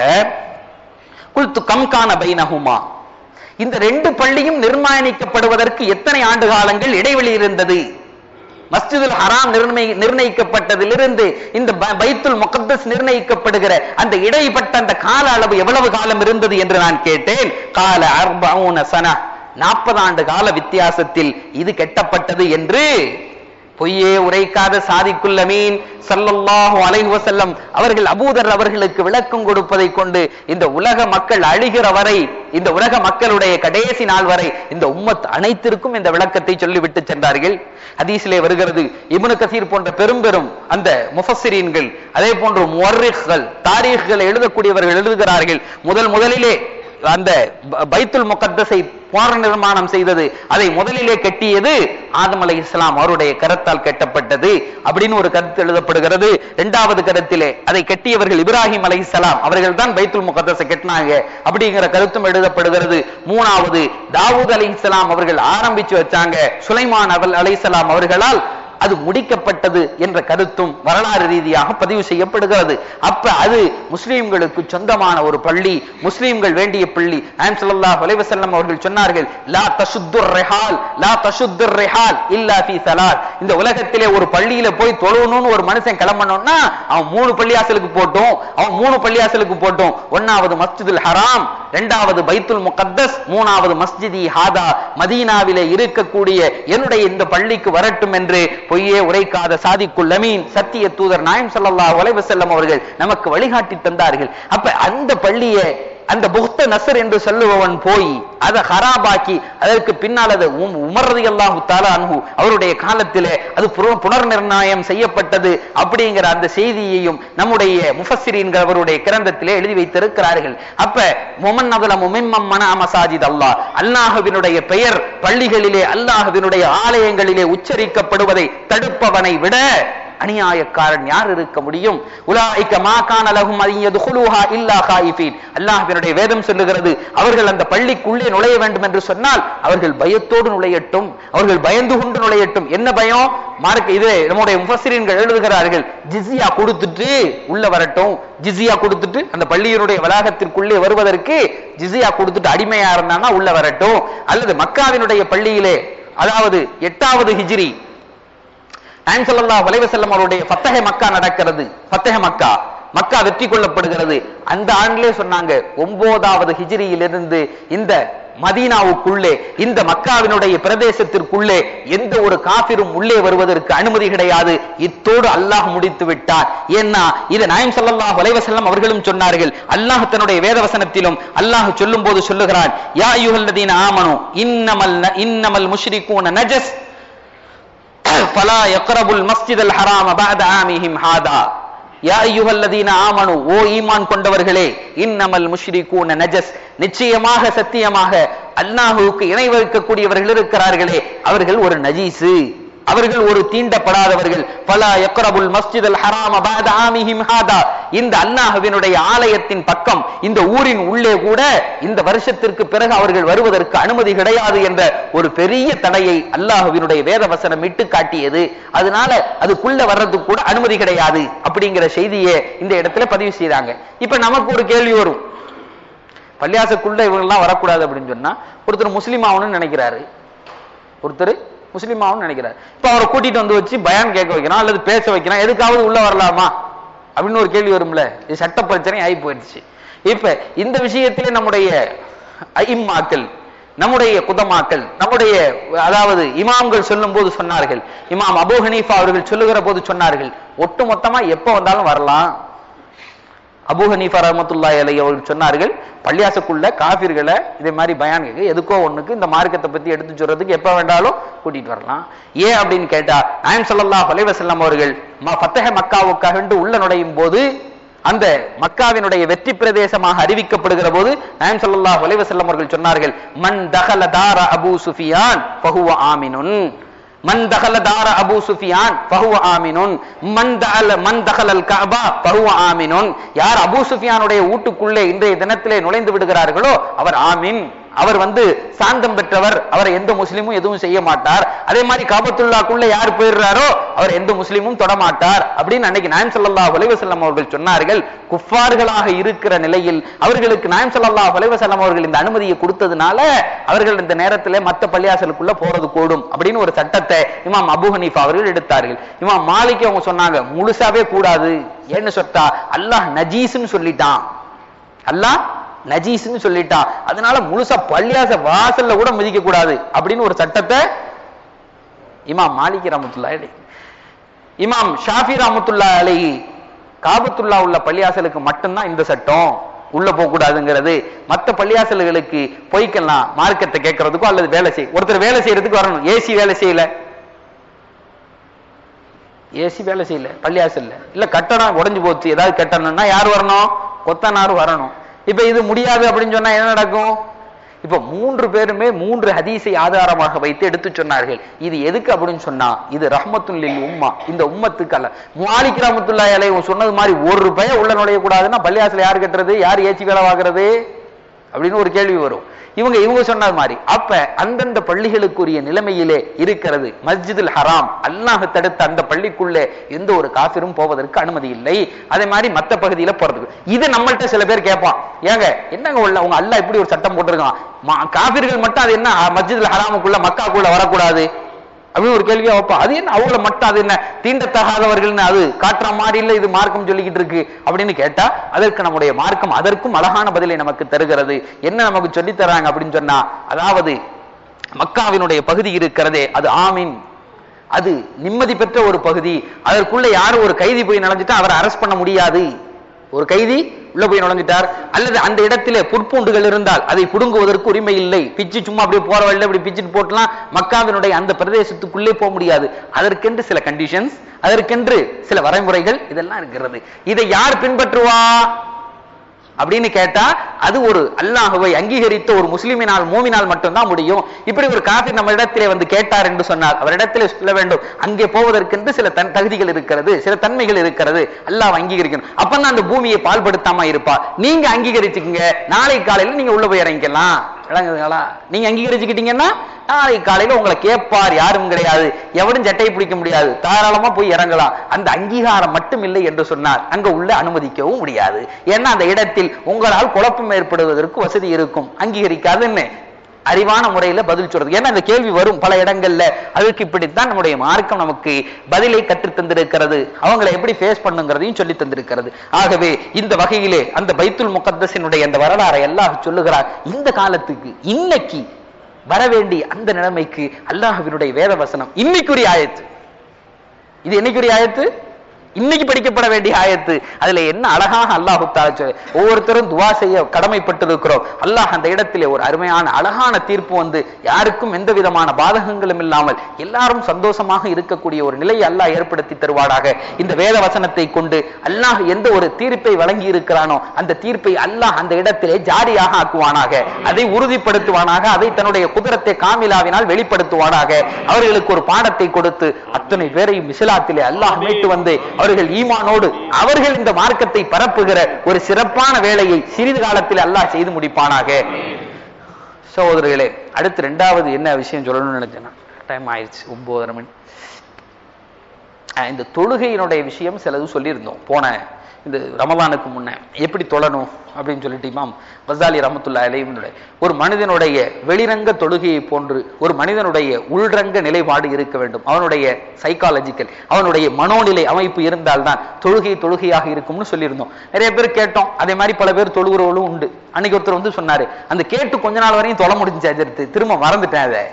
குல்து கம்கான பைனஹுமா இந்த ரெண்டு பள்ளியும் நிர்மாணிக்கப்படுவதற்கு எத்தனை ஆண்டு காலங்கள் இடைவெளி இருந்தது மஸ்ஜிதுல் ஹராம் நிர்ணய நிர்ணயிக்கப்பட்டதிலிருந்து இந்த ப- பைத்துல் முகத்தஸ் நிர்ணயிக்கப்படுகிற அந்த இடைப்பட்ட அந்த கால அளவு எவ்வளவு காலம் இருந்தது என்று நான் கேட்டேன் கால அர்பவுன சனா நாற்பது ஆண்டு கால வித்தியாசத்தில் இது கெட்டப்பட்டது என்று பொய்யே உரைக்காத சாதிக்குல் அமீன் ஸல்லல்லாஹு அலைஹி வஸல்லம் அவர்கள் அபூதர் அவர்களுக்கு விளக்கம் கொடுப்பதை கொண்டு இந்த உலக மக்கள் அழிகிற வரை இந்த உலக மக்களுடைய கடைசி நாள் வரை இந்த உம்மத் அனைத்திற்கும் இந்த விளக்கத்தை சொல்லிவிட்டு சென்றார்கள் ஹதீஸிலே வருகிறது இப்னு கசீர் போன்ற பெரும் பெரும் அந்த முஃபஸ்ஸிரீன்கள் அதே போன்று முவர்ரிஹ்கள் தாரீഖ்கள் எழுதக்கூடியவர்கள் எழுதுகிறார்கள் முதல் முதலிலே அந்த ப- பைத்துல் முகத்தஸை புனர் நிர்மாணம் செய்தது அதை முதலிலே கட்டியது ஆதம் அலை இஸ்லாம் அவருடைய கரத்தால் கட்டப்பட்டது அப்படின்னு ஒரு கருத்து எழுதப்படுகிறது இரண்டாவது கருத்திலே அதை கட்டியவர்கள் இப்ராஹிம் அலை அவர்கள் தான் பைத்துல் முகத்தஸை கட்டினாங்க அப்படிங்கிற கருத்தும் எழுதப்படுகிறது மூணாவது தாவூத் அலை அவர்கள் ஆரம்பிச்சு வச்சாங்க சுலைமான் அவல் அலை அவர்களால் அது முடிக்கப்பட்டது என்ற கருத்தும் வரலாறு ரீதியாக பதிவு செய்யப்படுகிறது அப்ப அது முஸ்லிம்களுக்கு சொந்தமான ஒரு பள்ளி முஸ்லிம்கள் வேண்டிய பள்ளி நாயம் ஸல்லல்லாஹு அலைஹி வஸல்லம் அவர்கள் சொன்னார்கள் லா தஷுத்துர் ரிஹால் லா தஷுத்துர் ரிஹால் இல்லா ஃபீ ஸலாத் இந்த உலகத்திலே ஒரு பள்ளியில போய் தொழணும்னு ஒரு மனுஷன் கிளம்பணும்னா அவன் மூணு பள்ளியாசலுக்கு போட்டும் அவன் மூணு பள்ளியாசலுக்கு போட்டும் ஒன்னாவது மஸ்ஜிதுல் ஹராம் இரண்டாவது பைத்துல் முகத்தஸ் மூணாவது மஸ்ஜிதி ஹாதா மதீனாவிலே இருக்கக்கூடிய என்னுடைய இந்த பள்ளிக்கு வரட்டும் என்று பொய்யே உரைக்காத சாதிக்குல் அமீன் சத்திய தூதர் நாயம் ஸல்லல்லாஹு அலைஹி வஸல்லம் அவர்கள் நமக்கு வழிகாட்டி தந்தார்கள் அப்ப அந்த பள்ளியை அந்த புக்த நசர் என்று சொல்லுபவன் போய் அதை ஹராபாக்கி அதற்கு பின்னால் அது உம்- உமர் ரலியல்லாஹு தஆலா அன்ஹு அவருடைய காலத்திலே அது புர- புனர் நிர்ணயம் செய்யப்பட்டது அப்படிங்கிற அந்த செய்தியையும் நம்முடைய முஃபஸ்ஸிரீன்கள் அவருடைய கிரந்தத்திலே எழுதி வைத்திருக்கிறார்கள் அப்ப முமன் நபல முமிம்மம் மன மசாஜித் அல்லாஹ் அல்லாஹ்வினுடைய பெயர் பள்ளிகளிலே அல்லாஹ்வினுடைய ஆலயங்களிலே உச்சரிக்கப்படுவதை தடுப்பவனை விட அநியாயக்காரன் யார் இருக்க முடியும் உலாய்க்க மா கான லஹும் அன் யதுகுலுஹா இல்லா காயிஃபீன் அல்லாஹ்வினுடைய வேதம் சொல்லுகிறது அவர்கள் அந்த பள்ளிக்குள்ளே நுழைய வேண்டும் என்று சொன்னால் அவர்கள் பயத்தோடு நுழையட்டும் அவர்கள் பயந்து கொண்டு நுழையட்டும் என்ன பயம் மார்க் இது நம்முடைய முஃபஸ்ஸிரீன்கள் எழுதுகிறார்கள் ஜிஸியா கொடுத்துட்டு உள்ள வரட்டும் ஜிஸியா கொடுத்துட்டு அந்த பள்ளியினுடைய வளாகத்திற்குள்ளே வருவதற்கு ஜிஸியா கொடுத்துட்டு அடிமையா இருந்தானா உள்ள வரட்டும் அல்லது மக்காவினுடைய பள்ளியிலே அதாவது எட்டாவது ஹிஜ்ரி நாயம் ஸல்லல்லாஹு அலைஹி வஸல்லம் அவருடைய ஃபத்தஹ மக்கா நடக்கிறது ஃபத்தஹ மக்கா மக்கா வெற்றி கொள்ளப்படுகிறது அந்த ஆண்டிலே சொன்னாங்க ஒன்பதாவது ஹிஜ்ரியிலிருந்து இந்த மதீனாவுக்குள்ளே இந்த மக்காவினுடைய பிரதேசத்திற்குள்ளே எந்த ஒரு காபிரும் உள்ளே வருவதற்கு அனுமதி கிடையாது இத்தோடு அல்லாஹ் முடித்து விட்டார் ஏன்னா இது நாயம் ஸல்லல்லாஹு அலைஹி வஸல்லம் அவர்களும் சொன்னார்கள் அல்லாஹ் தன்னுடைய வேதவசனத்திலும் அல்லாஹ் சொல்லும் போது சொல்லுகிறான் யா அய்யுஹல்லதீன ஆமனு இன்னமல் ந- இன்னமல் முஷ்ரிகூன நஜஸ் فلا يقربوا المسجد الحرام بعد عامهم هذا யா அய்யுஹல்லதீன ஆமனு ஓ ஈமான் கொண்டவர்களே இன்னமல் முஷ்ரிகூன நஜஸ் நிச்சயமாக சத்தியமாக அல்லாஹ்வுக்கு இணை வைக்கக்கூடியவர்கள் இருக்கிறார்களே அவர்கள் ஒரு நஜீசு அவர்கள் ஒரு தீண்டப்படாதவர்கள் பல எக்ரபுல் மஸ்ஜித் அல் ஹராம பாத ஆமிஹிம் ஹாதா இந்த அல்லாஹ்வினுடைய ஆலயத்தின் பக்கம் இந்த ஊரின் உள்ளே கூட இந்த வருஷத்திற்கு பிறகு அவர்கள் வருவதற்கு அனுமதி கிடையாது என்ற ஒரு பெரிய தடையை அல்லாஹ்வினுடைய வேத வசனம் இட்டு காட்டியது அதனால அதுக்குள்ள வர்றதுக்கு கூட அனுமதி கிடையாது அப்படிங்கிற செய்தியை இந்த இடத்துல பதிவு செய்றாங்க இப்ப நமக்கு ஒரு கேள்வி வரும் பள்ளியாசக்குள்ள இவங்கெல்லாம் வரக்கூடாது அப்படின்னு சொன்னா ஒருத்தர் முஸ்லீம் ஆகணும்னு நினைக்கிறாரு ஒருத்தர் முஸ்லீம் ஆகணும்னு நினைக்கிறாரு இப்ப அவரை கூட்டிட்டு வந்து வச்சு பயான் கேட்க வைக்கிறான் அல்லது பேச வைக்கிறான் எதுக்காவது உள்ள வரலாமா அப்படின்னு ஒரு கேள்வி வரும்ல இது சட்ட பிரச்சனை ஆகி போயிடுச்சு இப்ப இந்த விஷயத்திலே நம்முடைய ஐம்மாக்கள் நம்முடைய குதமாக்கள் நம்முடைய அதாவது இமாம்கள் சொல்லும் போது சொன்னார்கள் இமாம் அபூ ஹனீஃபா அவர்கள் சொல்லுகிற போது சொன்னார்கள் ஒட்டு மொத்தமா எப்ப வந்தாலும் வரலாம் அபூ ஹனீஃபா ரஹமத்துல்லாஹி அலைஹி அவர்கள் சொன்னார்கள் பள்ளியாசக்குள்ள காபிர்களை இதே மாதிரி பயான் கேட்க எதுக்கோ ஒண்ணுக்கு இந்த மார்க்கத்தை பத்தி எடுத்து சொல்றதுக்கு எப்ப வேண்டாலும் கூட்டிட்டு வரலாம் ஏன் அப்படின்னு கேட்டா நாயம் ஸல்லல்லாஹு அலைஹி வஸல்லம் அவர்கள் ம- ஃபத்தஹ மக்காவுக்காக வேண்டி உள்ள நுழையும் போது அந்த மக்காவினுடைய வெற்றி பிரதேசமாக அறிவிக்கப்படுகிற போது நாயம் ஸல்லல்லாஹு அலைஹி வஸல்லம் அவர்கள் சொன்னார்கள் மன் தகல தார அபூ சுஃபியான் ஃபஹுவ ஆமினுன் மன் தகல தார அபூ சுஃபியான் ஃபஹுவ ஆமினுன் மன் தகல மன் தகலல் கஅபா ஃபஹுவ ஆமினுன் யார் அபூ சுஃபியானுடைய வீட்டுக்குள்ளே இன்றைய தினத்திலே நுழைந்து விடுகிறார்களோ அவர் ஆமின் அவர் வந்து சாந்தம் பெற்றவர் அவரை எந்த முஸ்லீமும் எதுவும் செய்ய மாட்டார் அதே மாதிரி காபத்துல்லாக்குள்ள யார் போயிடுறாரோ அவர் எந்த முஸ்லீமும் தொட மாட்டார் அப்படின்னு அன்னைக்கு நாயம் ஸல்லல்லாஹு அலைஹி வஸல்லம் அவர்கள் சொன்னார்கள் குஃபார்களாக இருக்கிற நிலையில் அவர்களுக்கு நாயம் ஸல்லல்லாஹு அலைஹி வஸல்லம் அவர்கள் இந்த அனுமதியை கொடுத்ததுனால அவர்கள் இந்த நேரத்திலே மத்த பள்ளியாசலுக்குள்ள போறது கூடும் அப்படின்னு ஒரு சட்டத்தை இமாம் அபூ ஹனீஃபா அவர்கள் எடுத்தார்கள் இமாம் மாலிக் அவங்க சொன்னாங்க முழுசாவே கூடாது ஏன்னு சொட்டா அல்லாஹ் நஜீஸ்னு சொல்லிட்டான் அல்லாஹ் நஜீஸ்னு சொல்லிட்டான் அதனால முழுசா பள்ளியாச வாசல்ல கூட மிதிக்க கூடாது அப்படின்னு ஒரு சட்டத்தை இமாம் மாலிக் ரஹமத்துல்லா அலைஹி இமாம் ஷாஃபி ரஹமத்துல்லா அலைஹி காபத்துல்லா உள்ள பள்ளியாசலுக்கு மட்டும்தான் இந்த சட்டம் உள்ள போக கூடாதுங்கிறது மத்த பள்ளியாசல்களுக்கு பொய்க்கலாம் மார்க்கத்தை கேட்கறதுக்கோ அல்லது வேலை செய் ஒருத்தர் வேலை செய்யறதுக்கு வரணும் ஏசி வேலை செய்யல ஏசி வேலை செய்யல பள்ளியாசல்ல இல்ல கட்டணம் உடைஞ்சு போச்சு ஏதாவது கட்டணும்னா யார் வரணும் கொத்தனார் வரணும் இப்ப இது முடியாது அப்படின்னு சொன்னா என்ன நடக்கும் இப்ப மூன்று பேருமே மூன்று ஹதீஸை ஆதாரமாக வைத்து எடுத்து சொன்னார்கள் இது எதுக்கு அப்படின்னு சொன்னா இது ரஹ்மத்துல்லில் உம்மா இந்த உம்மத்துக்கு அல்ல மாலிக் ரஹமத்துல்லாஹி அலைஹி சொன்னது மாதிரி ஒரு பய உள்ள நுழைய கூடாதுன்னா பள்ளியாசல யார் கட்டுறது யார் ஏச்சி வேலை வாங்குறது அப்படின்னு ஒரு கேள்வி வரும் இவங்க இவங்க சொன்னது மாதிரி அப்ப அந்தந்த பள்ளிகளுக்குரிய நிலைமையிலே இருக்கிறது மஸ்ஜிதுல் ஹராம் அல்லாஹ் தடுத்த அந்த பள்ளிக்குள்ளே எந்த ஒரு காபிரும் போவதற்கு அனுமதி இல்லை அதே மாதிரி மத்த பகுதியில போறதுக்கு இது நம்மள்ட்ட சில பேர் கேட்பான் ஏங்க என்னங்க உள்ள உங்க அல்லாஹ் இப்படி ஒரு சட்டம் போட்டிருக்கான் மா- காபிர்கள் மட்டும் அது என்ன மஸ்ஜிதுல் ஹராமுக்குள்ள மக்காக்குள்ள வரக்கூடாது அப்படின்னு ஒரு கேள்வியா வைப்பா அது என்ன அவங்கள மட்டும் அது என்ன தீண்டத்தகாதவர்கள்னு அது காட்டுற மாதிரி இல்ல இது மார்க்கம் சொல்லிக்கிட்டு இருக்கு அப்படின்னு கேட்டா அதற்கு நம்முடைய மார்க்கம் அதற்கும் அழகான பதிலை நமக்கு தருகிறது என்ன நமக்கு சொல்லித் தராங்க அப்படின்னு சொன்னா அதாவது மக்காவினுடைய பகுதி இருக்கிறதே அது ஆமீன் அது நிம்மதி பெற்ற ஒரு பகுதி அதற்குள்ள யாரும் ஒரு கைதி போய் நுழைஞ்சிட்டா அவரை அரெஸ்ட் பண்ண முடியாது ஒரு கைதி உள்ள போய் நுழைஞ்சிட்டார் அல்லது அந்த இடத்திலே புற்பூண்டுகள் இருந்தால் அதை புடுங்குவதற்கு உரிமை இல்லை பிச்சு சும்மா அப்படியே போற வழியில இப்படி பிச்சுட்டு போட்டலாம் மக்காவினுடைய அந்த பிரதேசத்துக்குள்ளே போக முடியாது அதற்கென்று சில கண்டிஷன்ஸ் அதற்கென்று சில வரைமுறைகள் இதெல்லாம் இருக்கிறது இதை யார் பின்பற்றுவா அப்படின்னு கேட்டா அது ஒரு அல்லாஹுவை அங்கீகரித்த ஒரு முஸ்லிமினால் மூமினால் மட்டும்தான் முடியும் இப்படி ஒரு காஃபி நம்ம இடத்திலே வந்து கேட்டார் என்று சொன்னார் அவரிடத்திலே சொல்ல வேண்டும் அங்கே போவதற்கென்று சில தன் தகுதிகள் இருக்கிறது சில தன்மைகள் இருக்கிறது அல்லாஹ் அங்கீகரிக்கணும் அப்பதான் அந்த பூமியை பால்படுத்தாம இருப்பா நீங்க அங்கீகரிச்சுக்கங்க நாளை காலையில நீங்க உள்ள போய் இறங்கிக்கலாம் விளங்குதுங்களா நீங்க அங்கீகரிச்சுக்கிட்டீங்கன்னா நாளை காலையில உங்களை கேட்பார் யாரும் கிடையாது எவனும் சட்டையை பிடிக்க முடியாது தாராளமா போய் இறங்கலாம் அந்த அங்கீகாரம் மட்டும் இல்லை என்று சொன்னார் அங்க உள்ள அனுமதிக்கவும் முடியாது ஏன்னா அந்த இடத்தில் உங்களால் குழப்பம் ஏற்படுவதற்கு வசதி இருக்கும் அங்கீகரிக்காதுன்னு அறிவான முறையில பதில் சொல்றது ஏன்னா இந்த கேள்வி வரும் பல இடங்கள்ல அதுக்கு இப்படித்தான் நம்முடைய மார்க்கம் நமக்கு பதிலை கற்றுத் தந்திருக்கிறது அவங்களை எப்படி ஃபேஸ் பண்ணுங்கிறதையும் சொல்லி தந்திருக்கிறது ஆகவே இந்த வகையிலே அந்த பைத்துல் முகத்தஸினுடைய அந்த வரலாறை எல்லாம் சொல்லுகிறார் இந்த காலத்துக்கு இன்னைக்கு வர வேண்டிய அந்த நிலைமைக்கு அல்லாஹ்வினுடைய வேத வசனம் இன்னைக்குரிய ஆயத்து இது என்னைக்குரிய ஆயத்து இன்னைக்கு படிக்கப்பட வேண்டிய ஆயத்து அதுல என்ன அழகாக அல்லாஹு தாலா சொல்லு ஒவ்வொருத்தரும் துவா செய்ய கடமைப்பட்டிருக்கிறோம் அல்லாஹ் அந்த இடத்திலே ஒரு அருமையான அழகான தீர்ப்பு வந்து யாருக்கும் எந்த விதமான பாதகங்களும் இல்லாமல் எல்லாரும் சந்தோஷமாக இருக்கக்கூடிய ஒரு நிலையை அல்லாஹ் ஏற்படுத்தி தருவாடாக இந்த வேத வசனத்தை கொண்டு அல்லாஹ் எந்த ஒரு தீர்ப்பை வழங்கி இருக்கிறானோ அந்த தீர்ப்பை அல்லாஹ் அந்த இடத்திலே ஜாரியாக ஆக்குவானாக அதை உறுதிப்படுத்துவானாக அதை தன்னுடைய குதிரத்தை காமிலாவினால் வெளிப்படுத்துவானாக அவர்களுக்கு ஒரு பாடத்தை கொடுத்து அத்தனை பேரையும் இஸ்லாத்திலே அல்லாஹ் மீட்டு வந்து அவர்கள் ஈமானோடு அவர்கள் இந்த மார்க்கத்தை பரப்புகிற ஒரு சிறப்பான வேலையை சிறிது காலத்தில் அல்லாஹ் செய்து முடிப்பானாக சகோதரர்களே அடுத்து ரெண்டாவது என்ன விஷயம் சொல்லணும்னு நினைச்சேன்னா டைம் ஆயிடுச்சு ஒன்பதரை மணி அஹ் இந்த தொழுகையினுடைய விஷயம் சிலது சொல்லியிருந்தோம் போன இந்த ரமலானுக்கு முன்ன எப்படி தொழணும் அப்படின்னு சொல்லிட்டு இமாம் வசாலி ரஹமத்துல்லா அலைவனுடைய ஒரு மனிதனுடைய வெளிரங்க தொழுகையை போன்று ஒரு மனிதனுடைய உள்ரங்க நிலைப்பாடு இருக்க வேண்டும் அவனுடைய சைக்காலஜிக்கல் அவனுடைய மனோநிலை அமைப்பு இருந்தால்தான் தொழுகை தொழுகையாக இருக்கும்னு சொல்லியிருந்தோம் நிறைய பேர் கேட்டோம் அதே மாதிரி பல பேர் தொழுகிறவர்களும் உண்டு அன்னைக்கு ஒருத்தர் வந்து சொன்னாரு அந்த கேட்டு கொஞ்ச நாள் வரையும் தொலை முடிஞ்சு அஜர்த்து திரும்ப மறந்துட்டேன் அதை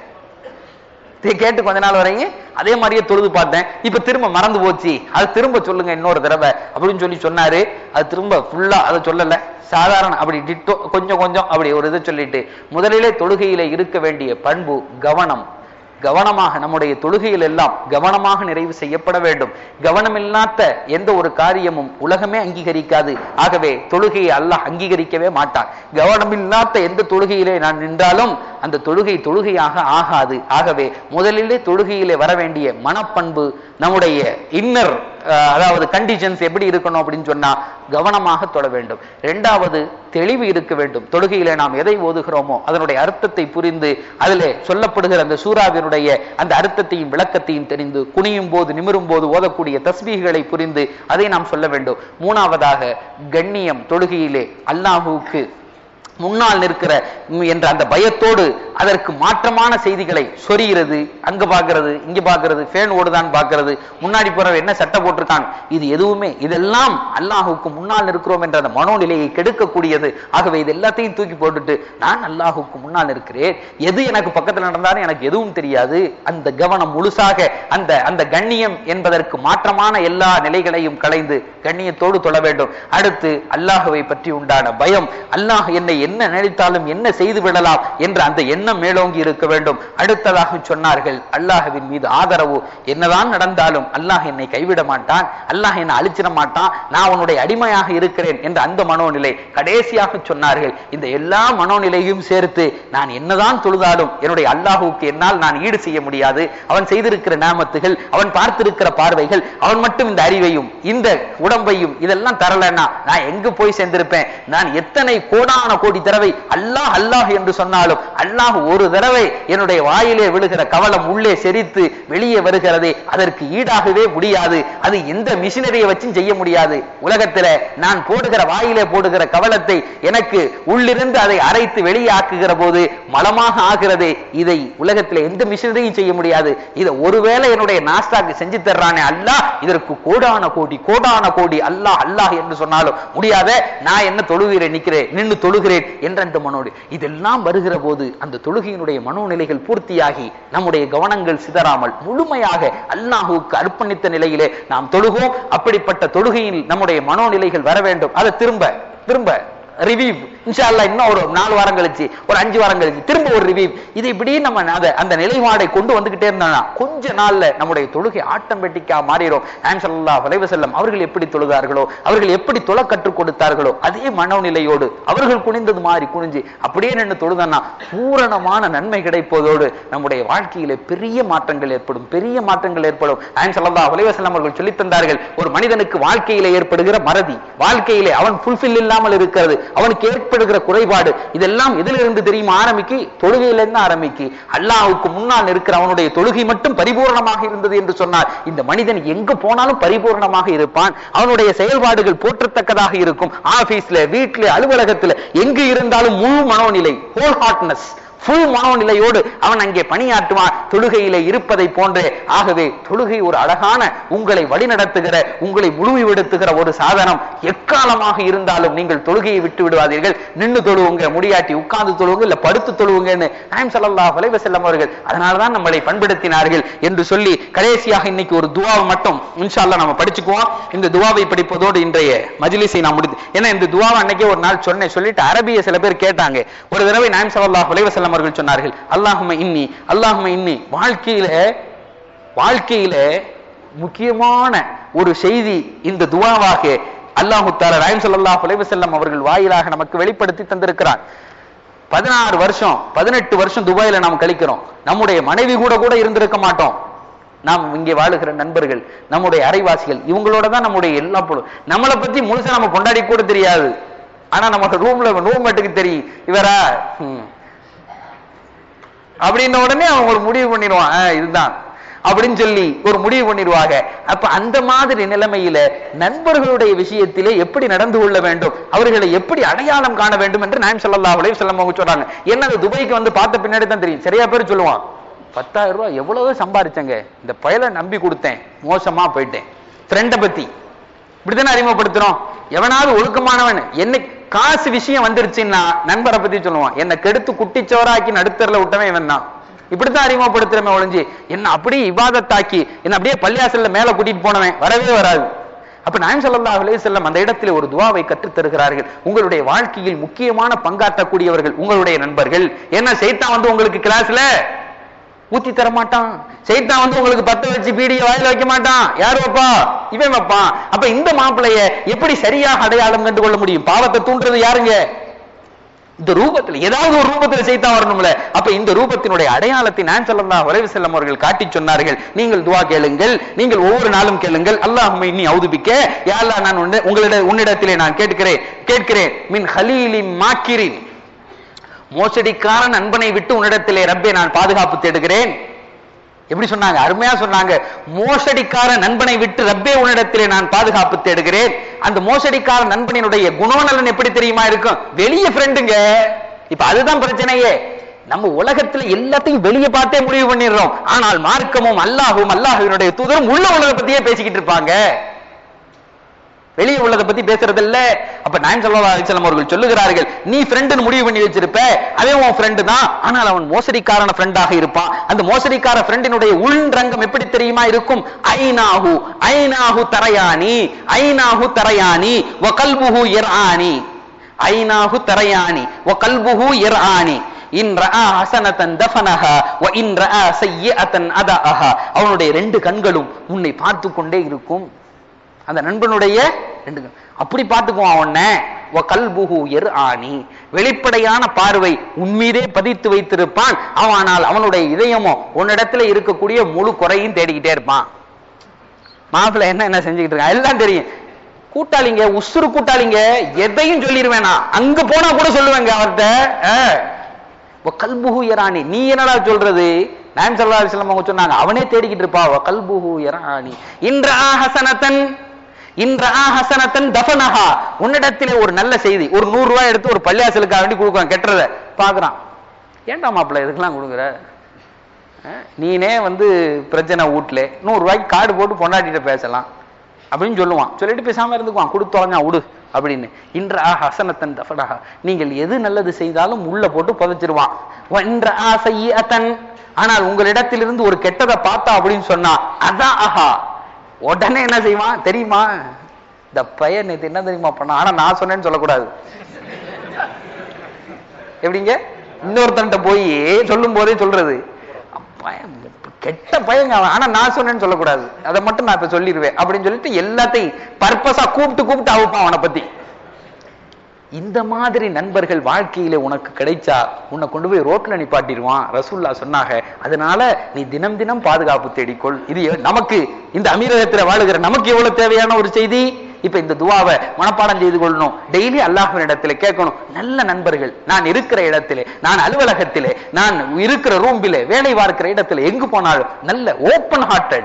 இதை கேட்டு கொஞ்ச நாள் வரையும் அதே மாதிரியே தொழுது பார்த்தேன் இப்ப திரும்ப மறந்து போச்சு அது திரும்ப சொல்லுங்க இன்னொரு தடவை அப்படின்னு சொல்லி சொன்னாரு அது திரும்ப ஃபுல்லா அதை சொல்லல சாதாரண அப்படி டிட்டோ கொஞ்சம் கொஞ்சம் அப்படி ஒரு இதை சொல்லிட்டு முதலிலே தொழுகையில இருக்க வேண்டிய பண்பு கவனம் கவனமாக நம்முடைய தொழுகையில் எல்லாம் கவனமாக நிறைவு செய்யப்பட வேண்டும் கவனமில்லாத எந்த ஒரு காரியமும் உலகமே அங்கீகரிக்காது ஆகவே தொழுகையை அல்லாஹ் அங்கீகரிக்கவே மாட்டான் கவனமில்லாத எந்த தொழுகையிலே நான் நின்றாலும் அந்த தொழுகை தொழுகையாக ஆகாது ஆகவே முதலிலே தொழுகையிலே வர வேண்டிய மனப்பண்பு நம்முடைய இன்னர் அதாவது கண்டிஷன்ஸ் எப்படி இருக்கணும் அப்படின்னு சொன்னா கவனமாக தொழ வேண்டும் இரண்டாவது தெளிவு இருக்க வேண்டும் தொழுகையிலே நாம் எதை ஓதுகிறோமோ அதனுடைய அர்த்தத்தை புரிந்து அதிலே சொல்லப்படுகிற அந்த சூறாவினுடைய அந்த அர்த்தத்தையும் விளக்கத்தையும் தெரிந்து குனியும் போது நிமிரும் போது ஓதக்கூடிய தஸ்பீகளை புரிந்து அதை நாம் சொல்ல வேண்டும் மூணாவதாக கண்ணியம் தொழுகையிலே அல்லாஹுவுக்கு முன்னால் நிற்கிற ம் என்ற அந்த பயத்தோடு அதற்கு மாற்றமான செய்திகளை சொரிகிறது அங்க பாக்குறது இங்க பாக்குறது ஃபேன் ஓடுதான் பாக்குறது முன்னாடி போறவன் என்ன சட்டை போட்டிருக்கான் இது எதுவுமே இதெல்லாம் அல்லாஹுக்கு முன்னால் இருக்கிறோம் என்ற அந்த மனோநிலையை கெடுக்கக்கூடியது ஆகவே இது எல்லாத்தையும் தூக்கி போட்டுட்டு நான் அல்லாஹுக்கு முன்னால் இருக்கிறேன் எது எனக்கு பக்கத்துல நடந்தாலும் எனக்கு எதுவும் தெரியாது அந்த கவனம் முழுசாக அந்த அந்த கண்ணியம் என்பதற்கு மாற்றமான எல்லா நிலைகளையும் களைந்து கண்ணியத்தோடு தொழ வேண்டும் அடுத்து அல்லாஹுவை பற்றி உண்டான பயம் அல்லாஹ் என்னை என்ன நினைத்தாலும் என்ன செய்து விடலாம் என்ற அந்த எண்ணம் மேலோங்கி இருக்க வேண்டும் அடுத்ததாக சொன்னார்கள் அல்லாஹ்வின் மீது ஆதரவு என்னதான் நடந்தாலும் அல்லாஹ் என்னை கைவிட மாட்டான் அல்லாஹ் என்னை அழிச்சிட மாட்டான் நான் உன்னுடைய அடிமையாக இருக்கிறேன் என்ற அந்த மனோநிலை கடைசியாக சொன்னார்கள் இந்த எல்லா மனோநிலையும் சேர்த்து நான் என்னதான் தொழுதாலும் என்னுடைய அல்லாஹுவுக்கு என்னால் நான் ஈடு செய்ய முடியாது அவன் செய்திருக்கிற நாமத்துகள் அவன் பார்த்திருக்கிற பார்வைகள் அவன் மட்டும் இந்த அறிவையும் இந்த உடம்பையும் இதெல்லாம் தரலன்னா நான் எங்கு போய் சேர்ந்திருப்பேன் நான் எத்தனை கோடான கோடி தடவை அல்லாஹ் அல்லாஹ் என்று சொன்னாலும் அல்லாஹ் ஒரு தடவை என்னுடைய வாயிலே விழுகிற கவலம் உள்ளே செரித்து வெளியே வருகிறதே அதற்கு ஈடாகவே முடியாது அது எந்த மிஷினரியை வச்சும் செய்ய முடியாது உலகத்துல நான் போடுகிற வாயிலே போடுகிற கவலத்தை எனக்கு உள்ளிருந்து அதை அரைத்து வெளியே ஆக்குகிற போது மலமாக ஆகிறதே இதை உலகத்துல எந்த மிஷினரியும் செய்ய முடியாது இதை ஒருவேளை என்னுடைய நாஸ்டாக்கு செஞ்சு தர்றானே அல்லாஹ் இதற்கு கோடான கோடி கோடான கோடி அல்லாஹ் அல்லாஹ் என்று சொன்னாலும் முடியாத நான் என்ன தொழுகிறேன் நிக்கிறேன் நின்னு தொழுகிறேன் என்ற அந்த மனோடு இதெல்லாம் வருகிற போது அந்த தொழுகையினுடைய மனோநிலைகள் பூர்த்தியாகி நம்முடைய கவனங்கள் சிதறாமல் முழுமையாக அல்லாஹுவுக்கு அர்ப்பணித்த நிலையிலே நாம் தொழுவோம் அப்படிப்பட்ட தொழுகையில் நம்முடைய மனோநிலைகள் வர வேண்டும் அதை திரும்ப திரும்ப ரிவ்யூ இன்ஷா அல்லாஹ் இன்னும் ஒரு நாலு வாரம் கழிச்சு ஒரு அஞ்சு வாரம் கழிச்சு திரும்ப ஒரு ரிவ்யூ இது இப்படி நம்ம அத- அந்த நிலைப்பாடை கொண்டு வந்துகிட்டே இருந்தோம்னா கொஞ்ச நாள்ல நம்முடைய தொழுகை ஆட்டோமேட்டிக்கா மாறிடும் ஆம்சல்லா வலைவ செல்லம் அவர்கள் எப்படி தொழுதார்களோ அவர்கள் எப்படி தொழ கற்றுக் கொடுத்தார்களோ அதே மனோநிலையோடு அவர்கள் குனிந்தது மாதிரி குனிஞ்சு அப்படியே நின்று தொழுதன்னா பூரணமான நன்மை கிடைப்பதோடு நம்முடைய வாழ்க்கையிலே பெரிய மாற்றங்கள் ஏற்படும் பெரிய மாற்றங்கள் ஏற்படும் ஆம்சல்லா வலைவ செல்லம் அவர்கள் சொல்லித் தந்தார்கள் ஒரு மனிதனுக்கு வாழ்க்கையிலே ஏற்படுகிற மறதி வாழ்க்கையிலே அவன் ஃபுல்ஃபில் இல்லாமல் இருக்கிறது அவனுக்கு ஏற்படுகிற குறைபாடு இதெல்லாம் எதிலிருந்து தெரியுமா ஆரம்பிக்கு தொழுகையிலிருந்து ஆரம்பிக்கு அல்லாஹ்வுக்கு முன்னால் இருக்கிற அவனுடைய தொழுகை மட்டும் பரிபூர்ணமாக இருந்தது என்று சொன்னார் இந்த மனிதன் எங்கு போனாலும் பரிபூர்ணமாக இருப்பான் அவனுடைய செயல்பாடுகள் போற்றத்தக்கதாக இருக்கும் ஆபீஸ்ல வீட்ல அலுவலகத்துல எங்கு இருந்தாலும் முழு மனோநிலை ஹோல் ஹார்ட்னஸ் ஃபுல் மனோநிலையோடு அவன் அங்கே பணியாற்றுவான் தொழுகையிலே இருப்பதை போன்றே ஆகவே தொழுகை ஒரு அழகான உங்களை வழிநடத்துகிற உங்களை முழுமைப்படுத்துகிற ஒரு சாதனம் எக்காலமாக இருந்தாலும் நீங்கள் தொழுகையை விட்டு விடுவாதீர்கள் நின்று தொழுவுங்க முடியாட்டி உட்கார்ந்து தொழுவுங்க இல்ல படுத்து தொழுவுங்கன்னு நாயம் ஸல்லல்லாஹு அலைஹி வஸல்லம் அவர்கள் அதனாலதான் நம்மளை பண்படுத்தினார்கள் என்று சொல்லி கடைசியாக இன்னைக்கு ஒரு துவாவை மட்டும் இன்ஷா அல்லாஹ் நம்ம படிச்சுக்குவோம் இந்த துவாவை படிப்பதோடு இன்றைய மஜ்லிஸை நான் முடித்து ஏன்னா இந்த துவாவை அன்னைக்கே ஒரு நாள் சொன்னேன் சொல்லிட்டு அரபிய சில பேர் கேட்டாங்க ஒரு தடவை நாயம் ஸல்லல்லாஹு அலைஹி வஸல்லம் அவர்கள் சொன்னார்கள் அல்லாஹும்ம இன்னி அல்லாஹும்ம இன்னி வாழ்க்கையில வாழ்க்கையில முக்கியமான ஒரு செய்தி இந்த துவாவாக அல்லாஹு தாலா நாயம் ஸல்லல்லாஹு அலைஹி வஸல்லம் அவர்கள் வாயிலாக நமக்கு வெளிப்படுத்தி தந்திருக்கிறார் பதினாறு வருஷம் பதினெட்டு வருஷம் துபாயில நாம் கழிக்கிறோம் நம்முடைய மனைவி கூட கூட இருந்திருக்க மாட்டோம் நாம் இங்கே வாழுகிற நண்பர்கள் நம்முடைய அரைவாசிகள் இவங்களோட தான் நம்முடைய எல்லா பொழுது நம்மளை பத்தி முழுசா நம்ம கொண்டாடி கூட தெரியாது ஆனா நமக்கு ரூம்ல ரூம்மேட்டுக்கு தெரியும் இவரா ஹம். அப்படின்ன உடனே அவங்க ஒரு முடிவு பண்ணிடுவான் "ஆ, இதுதான் அப்படின்னு சொல்லி ஒரு முடிவு பண்ணிடுவாங்க அப்ப அந்த மாதிரி நிலைமையில நண்பர்களுடைய விஷயத்திலே எப்படி நடந்து கொள்ள வேண்டும் அவர்களை எப்படி அடையாளம் காண வேண்டும் என்று நாயம் ஸல்லல்லாஹு அலைஹி வஸல்லம் அவங்க சொல்றாங்க என்ன அது துபாய்க்கு வந்து பார்த்த பின்னாடி தான் தெரியும் சரியா பேர் சொல்லுவான் பத்தாயிரம் ரூபாய் எவ்வளவோ சம்பாரிச்சங்க இந்த பயலை நம்பி கொடுத்தேன் மோசமா போயிட்டேன் ஃப்ரெண்டை பத்தி இப்படித்தானே அறிமுகப்படுத்துறோம் எவனாவது ஒழுக்கமானவன் என்ன காசு விஷயம் வந்துருச்சுன்னா நண்பரை பத்தி சொல்லுவான் என்னை கெடுத்து குட்டிச்சோராக்கி நடுத்தரில் விட்டவன் இவன் தான் இப்படித்தான் அறிமுகப்படுத்துறமே ஒழிஞ்சு என்ன அப்படியே இவாதத்தாக்கி என்ன அப்படியே பள்ளியாசல்ல மேல கூட்டிட்டு போனவன் வரவே வராது அப்ப நாயம் ஸல்லல்லாஹு அலைஹி வஸல்லம் அந்த இடத்துல ஒரு துவாவை கற்றுத் தருகிறார்கள் உங்களுடைய வாழ்க்கையில் முக்கியமான பங்காற்றக்கூடியவர்கள் உங்களுடைய நண்பர்கள் ஏன்னா சைத்தான் வந்து உங்களுக்கு கிளாஸ்ல ஊத்தி தர மாட்டான் சைத்தான் வந்து உங்களுக்கு பத்த வச்சு பீடிய வாயில வைக்க மாட்டான் யார் வைப்பா இவன் வைப்பான் அப்ப இந்த மாப்பிளைய எப்படி சரியாக அடையாளம் கண்டு கொள்ள முடியும் பாவத்தை தூண்டுறது யாருங்க இந்த ரூபத்துல ஏதாவது ஒரு ரூபத்துல செய்தான் வரணும்ல அப்ப இந்த ரூபத்தினுடைய அடையாளத்தை நான் சொல்லலாம் வரைவு செல்லம் அவர்கள் காட்டி சொன்னார்கள் நீங்கள் துவா கேளுங்கள் நீங்கள் ஒவ்வொரு நாளும் கேளுங்கள் அல்லாஹும் இன்னி அவுதுபிக்க யாழ்லா நான் உன்ன- உங்களிட உன்னிடத்திலே நான் கேட்கிறேன் கேட்கிறேன் மின் ஹலீலி மாக்கிரின் மோசடிக்கார நண்பனை விட்டு உன்னிடத்திலே ரப்பே நான் பாதுகாப்பு தேடுகிறேன் எப்படி சொன்னாங்க அருமையா சொன்னாங்க மோசடிக்கார நண்பனை விட்டு ரப்பே உன்னிடத்திலே நான் பாதுகாப்பு தேடுகிறேன் அந்த மோசடிக்கார நண்பனினுடைய குணநலன் எப்படி தெரியுமா இருக்கும் வெளிய ஃப்ரெண்டுங்க இப்ப அதுதான் பிரச்சனையே நம்ம உலகத்துல எல்லாத்தையும் வெளிய பார்த்தே முடிவு பண்ணிடுறோம் ஆனால் மார்க்கமும் அல்லாஹும் அல்லாஹுவினுடைய தூதரும் உள்ள உலக பத்தியே பேசிக்கிட்டு இருப்பாங்க வெளியே உள்ளதை பத்தி பேசுறது இல்ல அப்ப நான் சொல்லலாம் அவர்கள் சொல்லுகிறார்கள் நீ ஃப்ரெண்டுன்னு முடிவு பண்ணி வச்சிருப்ப அதே உன் ஃப்ரெண்டு தான் ஆனால் அவன் மோசடிக்காரன ஃப்ரெண்டாக இருப்பான் அந்த மோசடிக்கார ஃப்ரெண்டினுடைய உள்ரங்கம் எப்படி தெரியுமா இருக்கும் ஐநாஹு ஐநாஹு தரையானி ஐநாஹு தரையானி வ கல்புஹு இர்ஆனி ஐநாஹு தரையானி வ கல்புஹு இர்ஆனி இன் ரஆ ஹசனதன் தஃபனஹா வ இன் ரஆ சய்யிஅத்தன் அதஅஹா அவனுடைய ரெண்டு கண்களும் உன்னை பார்த்து கொண்டே இருக்கும் அந்த நண்பனுடைய ரெண்டு கண். அப்படி பார்த்துக்குவான் உன்னை வ கல்புஹு எர் ஆணி வெளிப்படையான பார்வை உன்மீதே பதித்து வைத்திருப்பான் அவனால் அவனுடைய இதயமோ உன்னிடத்துல இருக்கக்கூடிய முழு குறையும் தேடிக்கிட்டே இருப்பான் மாப்பிள்ளை என்ன என்ன செஞ்சுக்கிட்டு இருக்கான் எல்லாம் தெரியும் கூட்டாளிங்க உசுறு கூட்டாளிங்க எதையும் சொல்லிடுவேன் நான் அங்க போனா கூட சொல்லுவேங்க அவர்கிட்ட ஆ. கல்புஹு யரானி நீ என்னடா சொல்றது நான் சல்லா அலிஸ்லாம் அவங்க சொன்னாங்க அவனே தேடிக்கிட்டு இருப்பா வ கல்புஹு யரானி இன்ற ஹசனத்தன் இன்ற ஹசனத்தன் தஃபனஹா உன்னிடத்திலே ஒரு நல்ல செய்தி ஒரு நூறு ரூபாய் எடுத்து ஒரு பள்ளியாசலுக்காக வேண்டி கொடுக்குறான் கெட்டுறத பாக்குறான் ஏன்டா மாப்பிள்ளை இதுக்கெல்லாம் கொடுக்குற அஹ், நீனே வந்து பிரச்சனை வீட்டுல நூறு ரூபாய்க்கு கார்டு போட்டு பொண்டாட்டிட்ட பேசலாம் அப்படின்னு சொல்லுவான் சொல்லிட்டு பேசாம இருந்துக்குவான் கொடுத்து தொலைஞ்சா விடு அப்படின்னு இன்ற ஆ ஹசனத்தன் தஃபடஹா நீங்கள் எது நல்லது செய்தாலும் உள்ள போட்டு புதைச்சிருவான் வ இன்ற ஆ சய்யிஅத்தன் ஆனால் உங்களிடத்திலிருந்து ஒரு கெட்டதை பார்த்தா அப்படின்னு சொன்னா அதான் ஆஹா உடனே என்ன செய்வான் தெரியுமா இந்த பையன் நேத்து என்ன தெரியுமா பண்ணா ஆனா நான் சொன்னேன்னு சொல்லக்கூடாது எப்படிங்க இன்னொருத்தன்ட்ட போய் சொல்லும் போதே சொல்றது பையன் கெட்ட பையங்க அவன் ஆனா நான் சொன்னேன்னு சொல்லக்கூடாது அதை மட்டும் நான் இப்ப சொல்லிடுவேன் அப்படின்னு சொல்லிட்டு எல்லாத்தையும் பர்பஸா கூப்பிட்டு கூப்பிட்டு அவுப்பான் அவனை பத்தி இந்த மாதிரி நண்பர்கள் வாழ்க்கையில உனக்கு கிடைச்சா உன்னை கொண்டு போய் ரோட்ல நிப்பாட்டிடுவான் ரசூல்லா சொன்னாங்க அதனால நீ தினம் தினம் பாதுகாப்பு தேடிக்கொள் இது எ- நமக்கு இந்த அமீரகத்துல வாழுகிற நமக்கு எவ்வளவு தேவையான ஒரு செய்தி இப்ப இந்த துவாவை மனப்பாடம் செய்து கொள்ளணும் டெய்லி அல்லாஹ்வின் இடத்துல கேட்கணும் நல்ல நண்பர்கள் நான் இருக்கிற இடத்திலே நான் அலுவலகத்திலே நான் இருக்கிற ரூம்பிலே வேலை பார்க்கிற இடத்துல எங்கு போனாலும் நல்ல ஓப்பன் ஹார்ட்டட்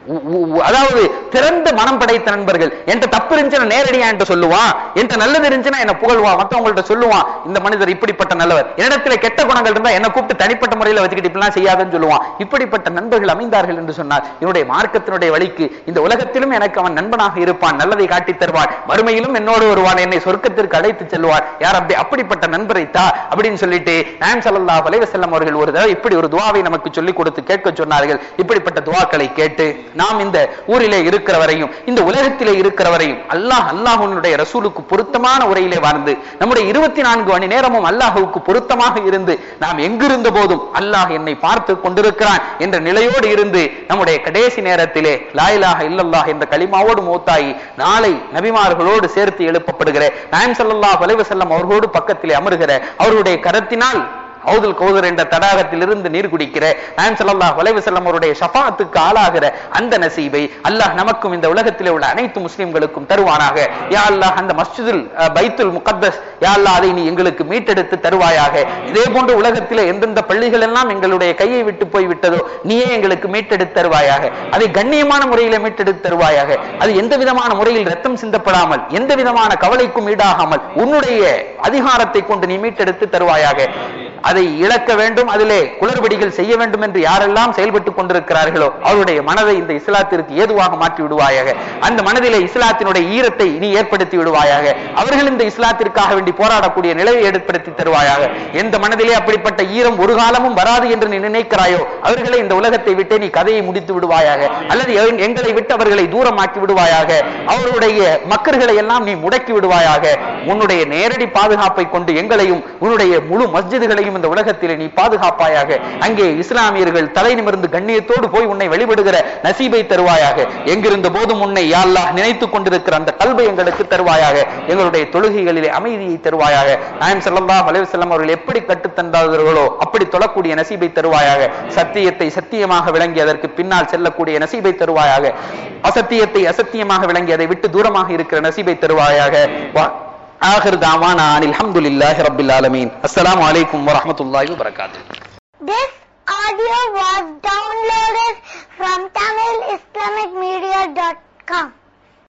உ- உ- அதாவது திறந்த மனம் படைத்த நண்பர்கள் என்கிட்ட தப்பு இருந்துச்சுன்னா நேரடியா என்கிட்ட சொல்லுவான் என்கிட்ட நல்லது இருந்துச்சுன்னா என்ன புகழ்வான் மத்தவங்கள்ட்ட சொல்லுவான் இந்த மனிதர் இப்படிப்பட்ட நல்லவர் என்னிடத்துல கெட்ட குணங்கள் இருந்தா என்ன கூப்பிட்டு தனிப்பட்ட முறையில் வச்சுக்கிட்டு இப்படிலாம் செய்யாதுன்னு சொல்லுவான் இப்படிப்பட்ட நண்பர்கள் அமைந்தார்கள் என்று சொன்னார் என்னுடைய மார்க்கத்தினுடைய வழிக்கு இந்த உலகத்திலும் எனக்கு அவன் நண்பனாக இருப்பான் நல்லதை காட்டித் தருவான் மறுமையிலும் என்னோடு வருவான் என்னை சொர்க்கத்திற்கு அழைத்து செல்வான் யார் அப்படி அப்படிப்பட்ட நண்பரை தா அப்படின்னு சொல்லிட்டு நாயம் ஸல்லல்லாஹு அலைஹி வஸல்லம் அவர்கள் ஒரு தடவை இப்படி ஒரு துவாவை நமக்கு சொல்லிக் கொடுத்து கேட்க சொன்னார்கள் இப்படிப்பட்ட துவாக்களை கேட்டு நாம் இந்த ஊரிலே இருக்கிற வரையும் இந்த உலகத்திலே இருக்கிற வரையும் அல்லாஹ் அல்லாஹ்வுடைய ரசூலுக்கு பொருத்தமான உரையிலே வாழ்ந்து நம்முடைய இருபத்தி நான்கு மணி நேரமும் அல்லாஹ்வுக்கு பொருத்தமாக இருந்து நாம் எங்கிருந்த போதும் அல்லாஹ் என்னை பார்த்து கொண்டிருக்கிறான் என்ற நிலையோடு இருந்து நம்முடைய கடைசி நேரத்திலே லாயிலாக இல்லல்லாஹ் என்ற களிமாவோடு மூத்தாயி நாளை நபிமார்களோடு சேர்த்து எழுப்பப்படுகிற நாயம் ஸல்லல்லாஹு அலைஹி வஸல்லம் அவர்களோடு பக்கத்திலே அமருகிற அவருடைய கரத்தினால் ஹவுதுல் கௌதர் என்ற தடாகத்திலிருந்து நீர் குடிக்கிற நாயம் ஸல்லல்லாஹு அலைஹி வஸல்லம் அவருடைய ஷஃபாஅத்துக்கு ஆளாகிற அந்த நசீபை அல்லாஹ் நமக்கும் இந்த உலகத்திலே உள்ள அனைத்து முஸ்லிம்களுக்கும் தருவானாக யா அல்லாஹ் அந்த மஸ்ஜிதுல் அஹ், பைத்துல் முகத்தஸ் யா அல்லாஹ் அதை நீ எங்களுக்கு மீட்டெடுத்து தருவாயாக இதே போன்று உலகத்திலே எந்தெந்த பள்ளிகள் எல்லாம் எங்களுடைய கையை விட்டு போய் விட்டதோ நீயே எங்களுக்கு மீட்டெடுத்து தருவாயாக அதை கண்ணியமான முறையில மீட்டெடுத்து தருவாயாக அது எந்த விதமான முறையில் ரத்தம் சிந்தப்படாமல் எந்த விதமான கவலைக்கும் ஈடாகாமல் உன்னுடைய அதிகாரத்தை கொண்டு நீ மீட்டெடுத்து தருவாயாக அதை இழக்க வேண்டும் அதிலே குளறுபடிகள் செய்ய வேண்டும் என்று யாரெல்லாம் செயல்பட்டுக் கொண்டிருக்கிறார்களோ அவருடைய மனதை இந்த இஸ்லாத்திற்கு ஏதுவாக மாற்றி விடுவாயாக அந்த மனதிலே இஸ்லாத்தினுடைய ஈரத்தை நீ ஏற்படுத்தி விடுவாயாக அவர்கள் இந்த இஸ்லாத்திற்காக வேண்டி போராடக்கூடிய நிலையை ஏற்படுத்தி தருவாயாக எந்த மனதிலே அப்படிப்பட்ட ஈரம் ஒரு காலமும் வராது என்று நீ நினைக்கிறாயோ அவர்களை இந்த உலகத்தை விட்டே நீ கதையை முடித்து விடுவாயாக அல்லது எ- எங்களை விட்டு அவர்களை தூரமாக்கி விடுவாயாக அவருடைய மக்கள்களை எல்லாம் நீ முடக்கி விடுவாயாக உன்னுடைய நேரடி பாதுகாப்பை கொண்டு எங்களையும் உன்னுடைய முழு மஸ்ஜிதுகளையும் இந்த உலகத்திலே நீ பாதுகாப்பாயாக அங்கே இஸ்லாமியர்கள் தலை நிமிர்ந்து கண்ணியத்தோடு போய் உன்னை வழிபடுகிற நசீபை தருவாயாக எங்கிருந்த போதும் உன்னை யா அல்லாஹ் நினைத்துக் கொண்டிருக்கிற அந்த கல்வை எங்களுக்கு தருவாயாக எங்களுடைய தொழுகைகளிலே அமைதியை தருவாயாக நாயம் ஸல்லல்லாஹு அலைஹி வஸல்லம் அவர்கள் எப்படி கற்றுத் தந்தார்களோ அப்படி தொழக்கூடிய நசீபை தருவாயாக சத்தியத்தை சத்தியமாக விளங்கி அதற்கு பின்னால் செல்லக்கூடிய நசீபை தருவாயாக அசத்தியத்தை அசத்தியமாக விளங்கி அதை விட்டு தூரமாக இருக்கிற நசீபை தருவாயாக வா- ஆகிர் தாவானா அனில் அல்ஹம்துலில்லாஹி ரப்பில் ஆலமீன் அஸ்ஸலாமு அலைக்கும் வரஹ்மத்துல்லாஹி வபரகாத்துஹு This audio was downloaded from TamilIslamicMedia.com.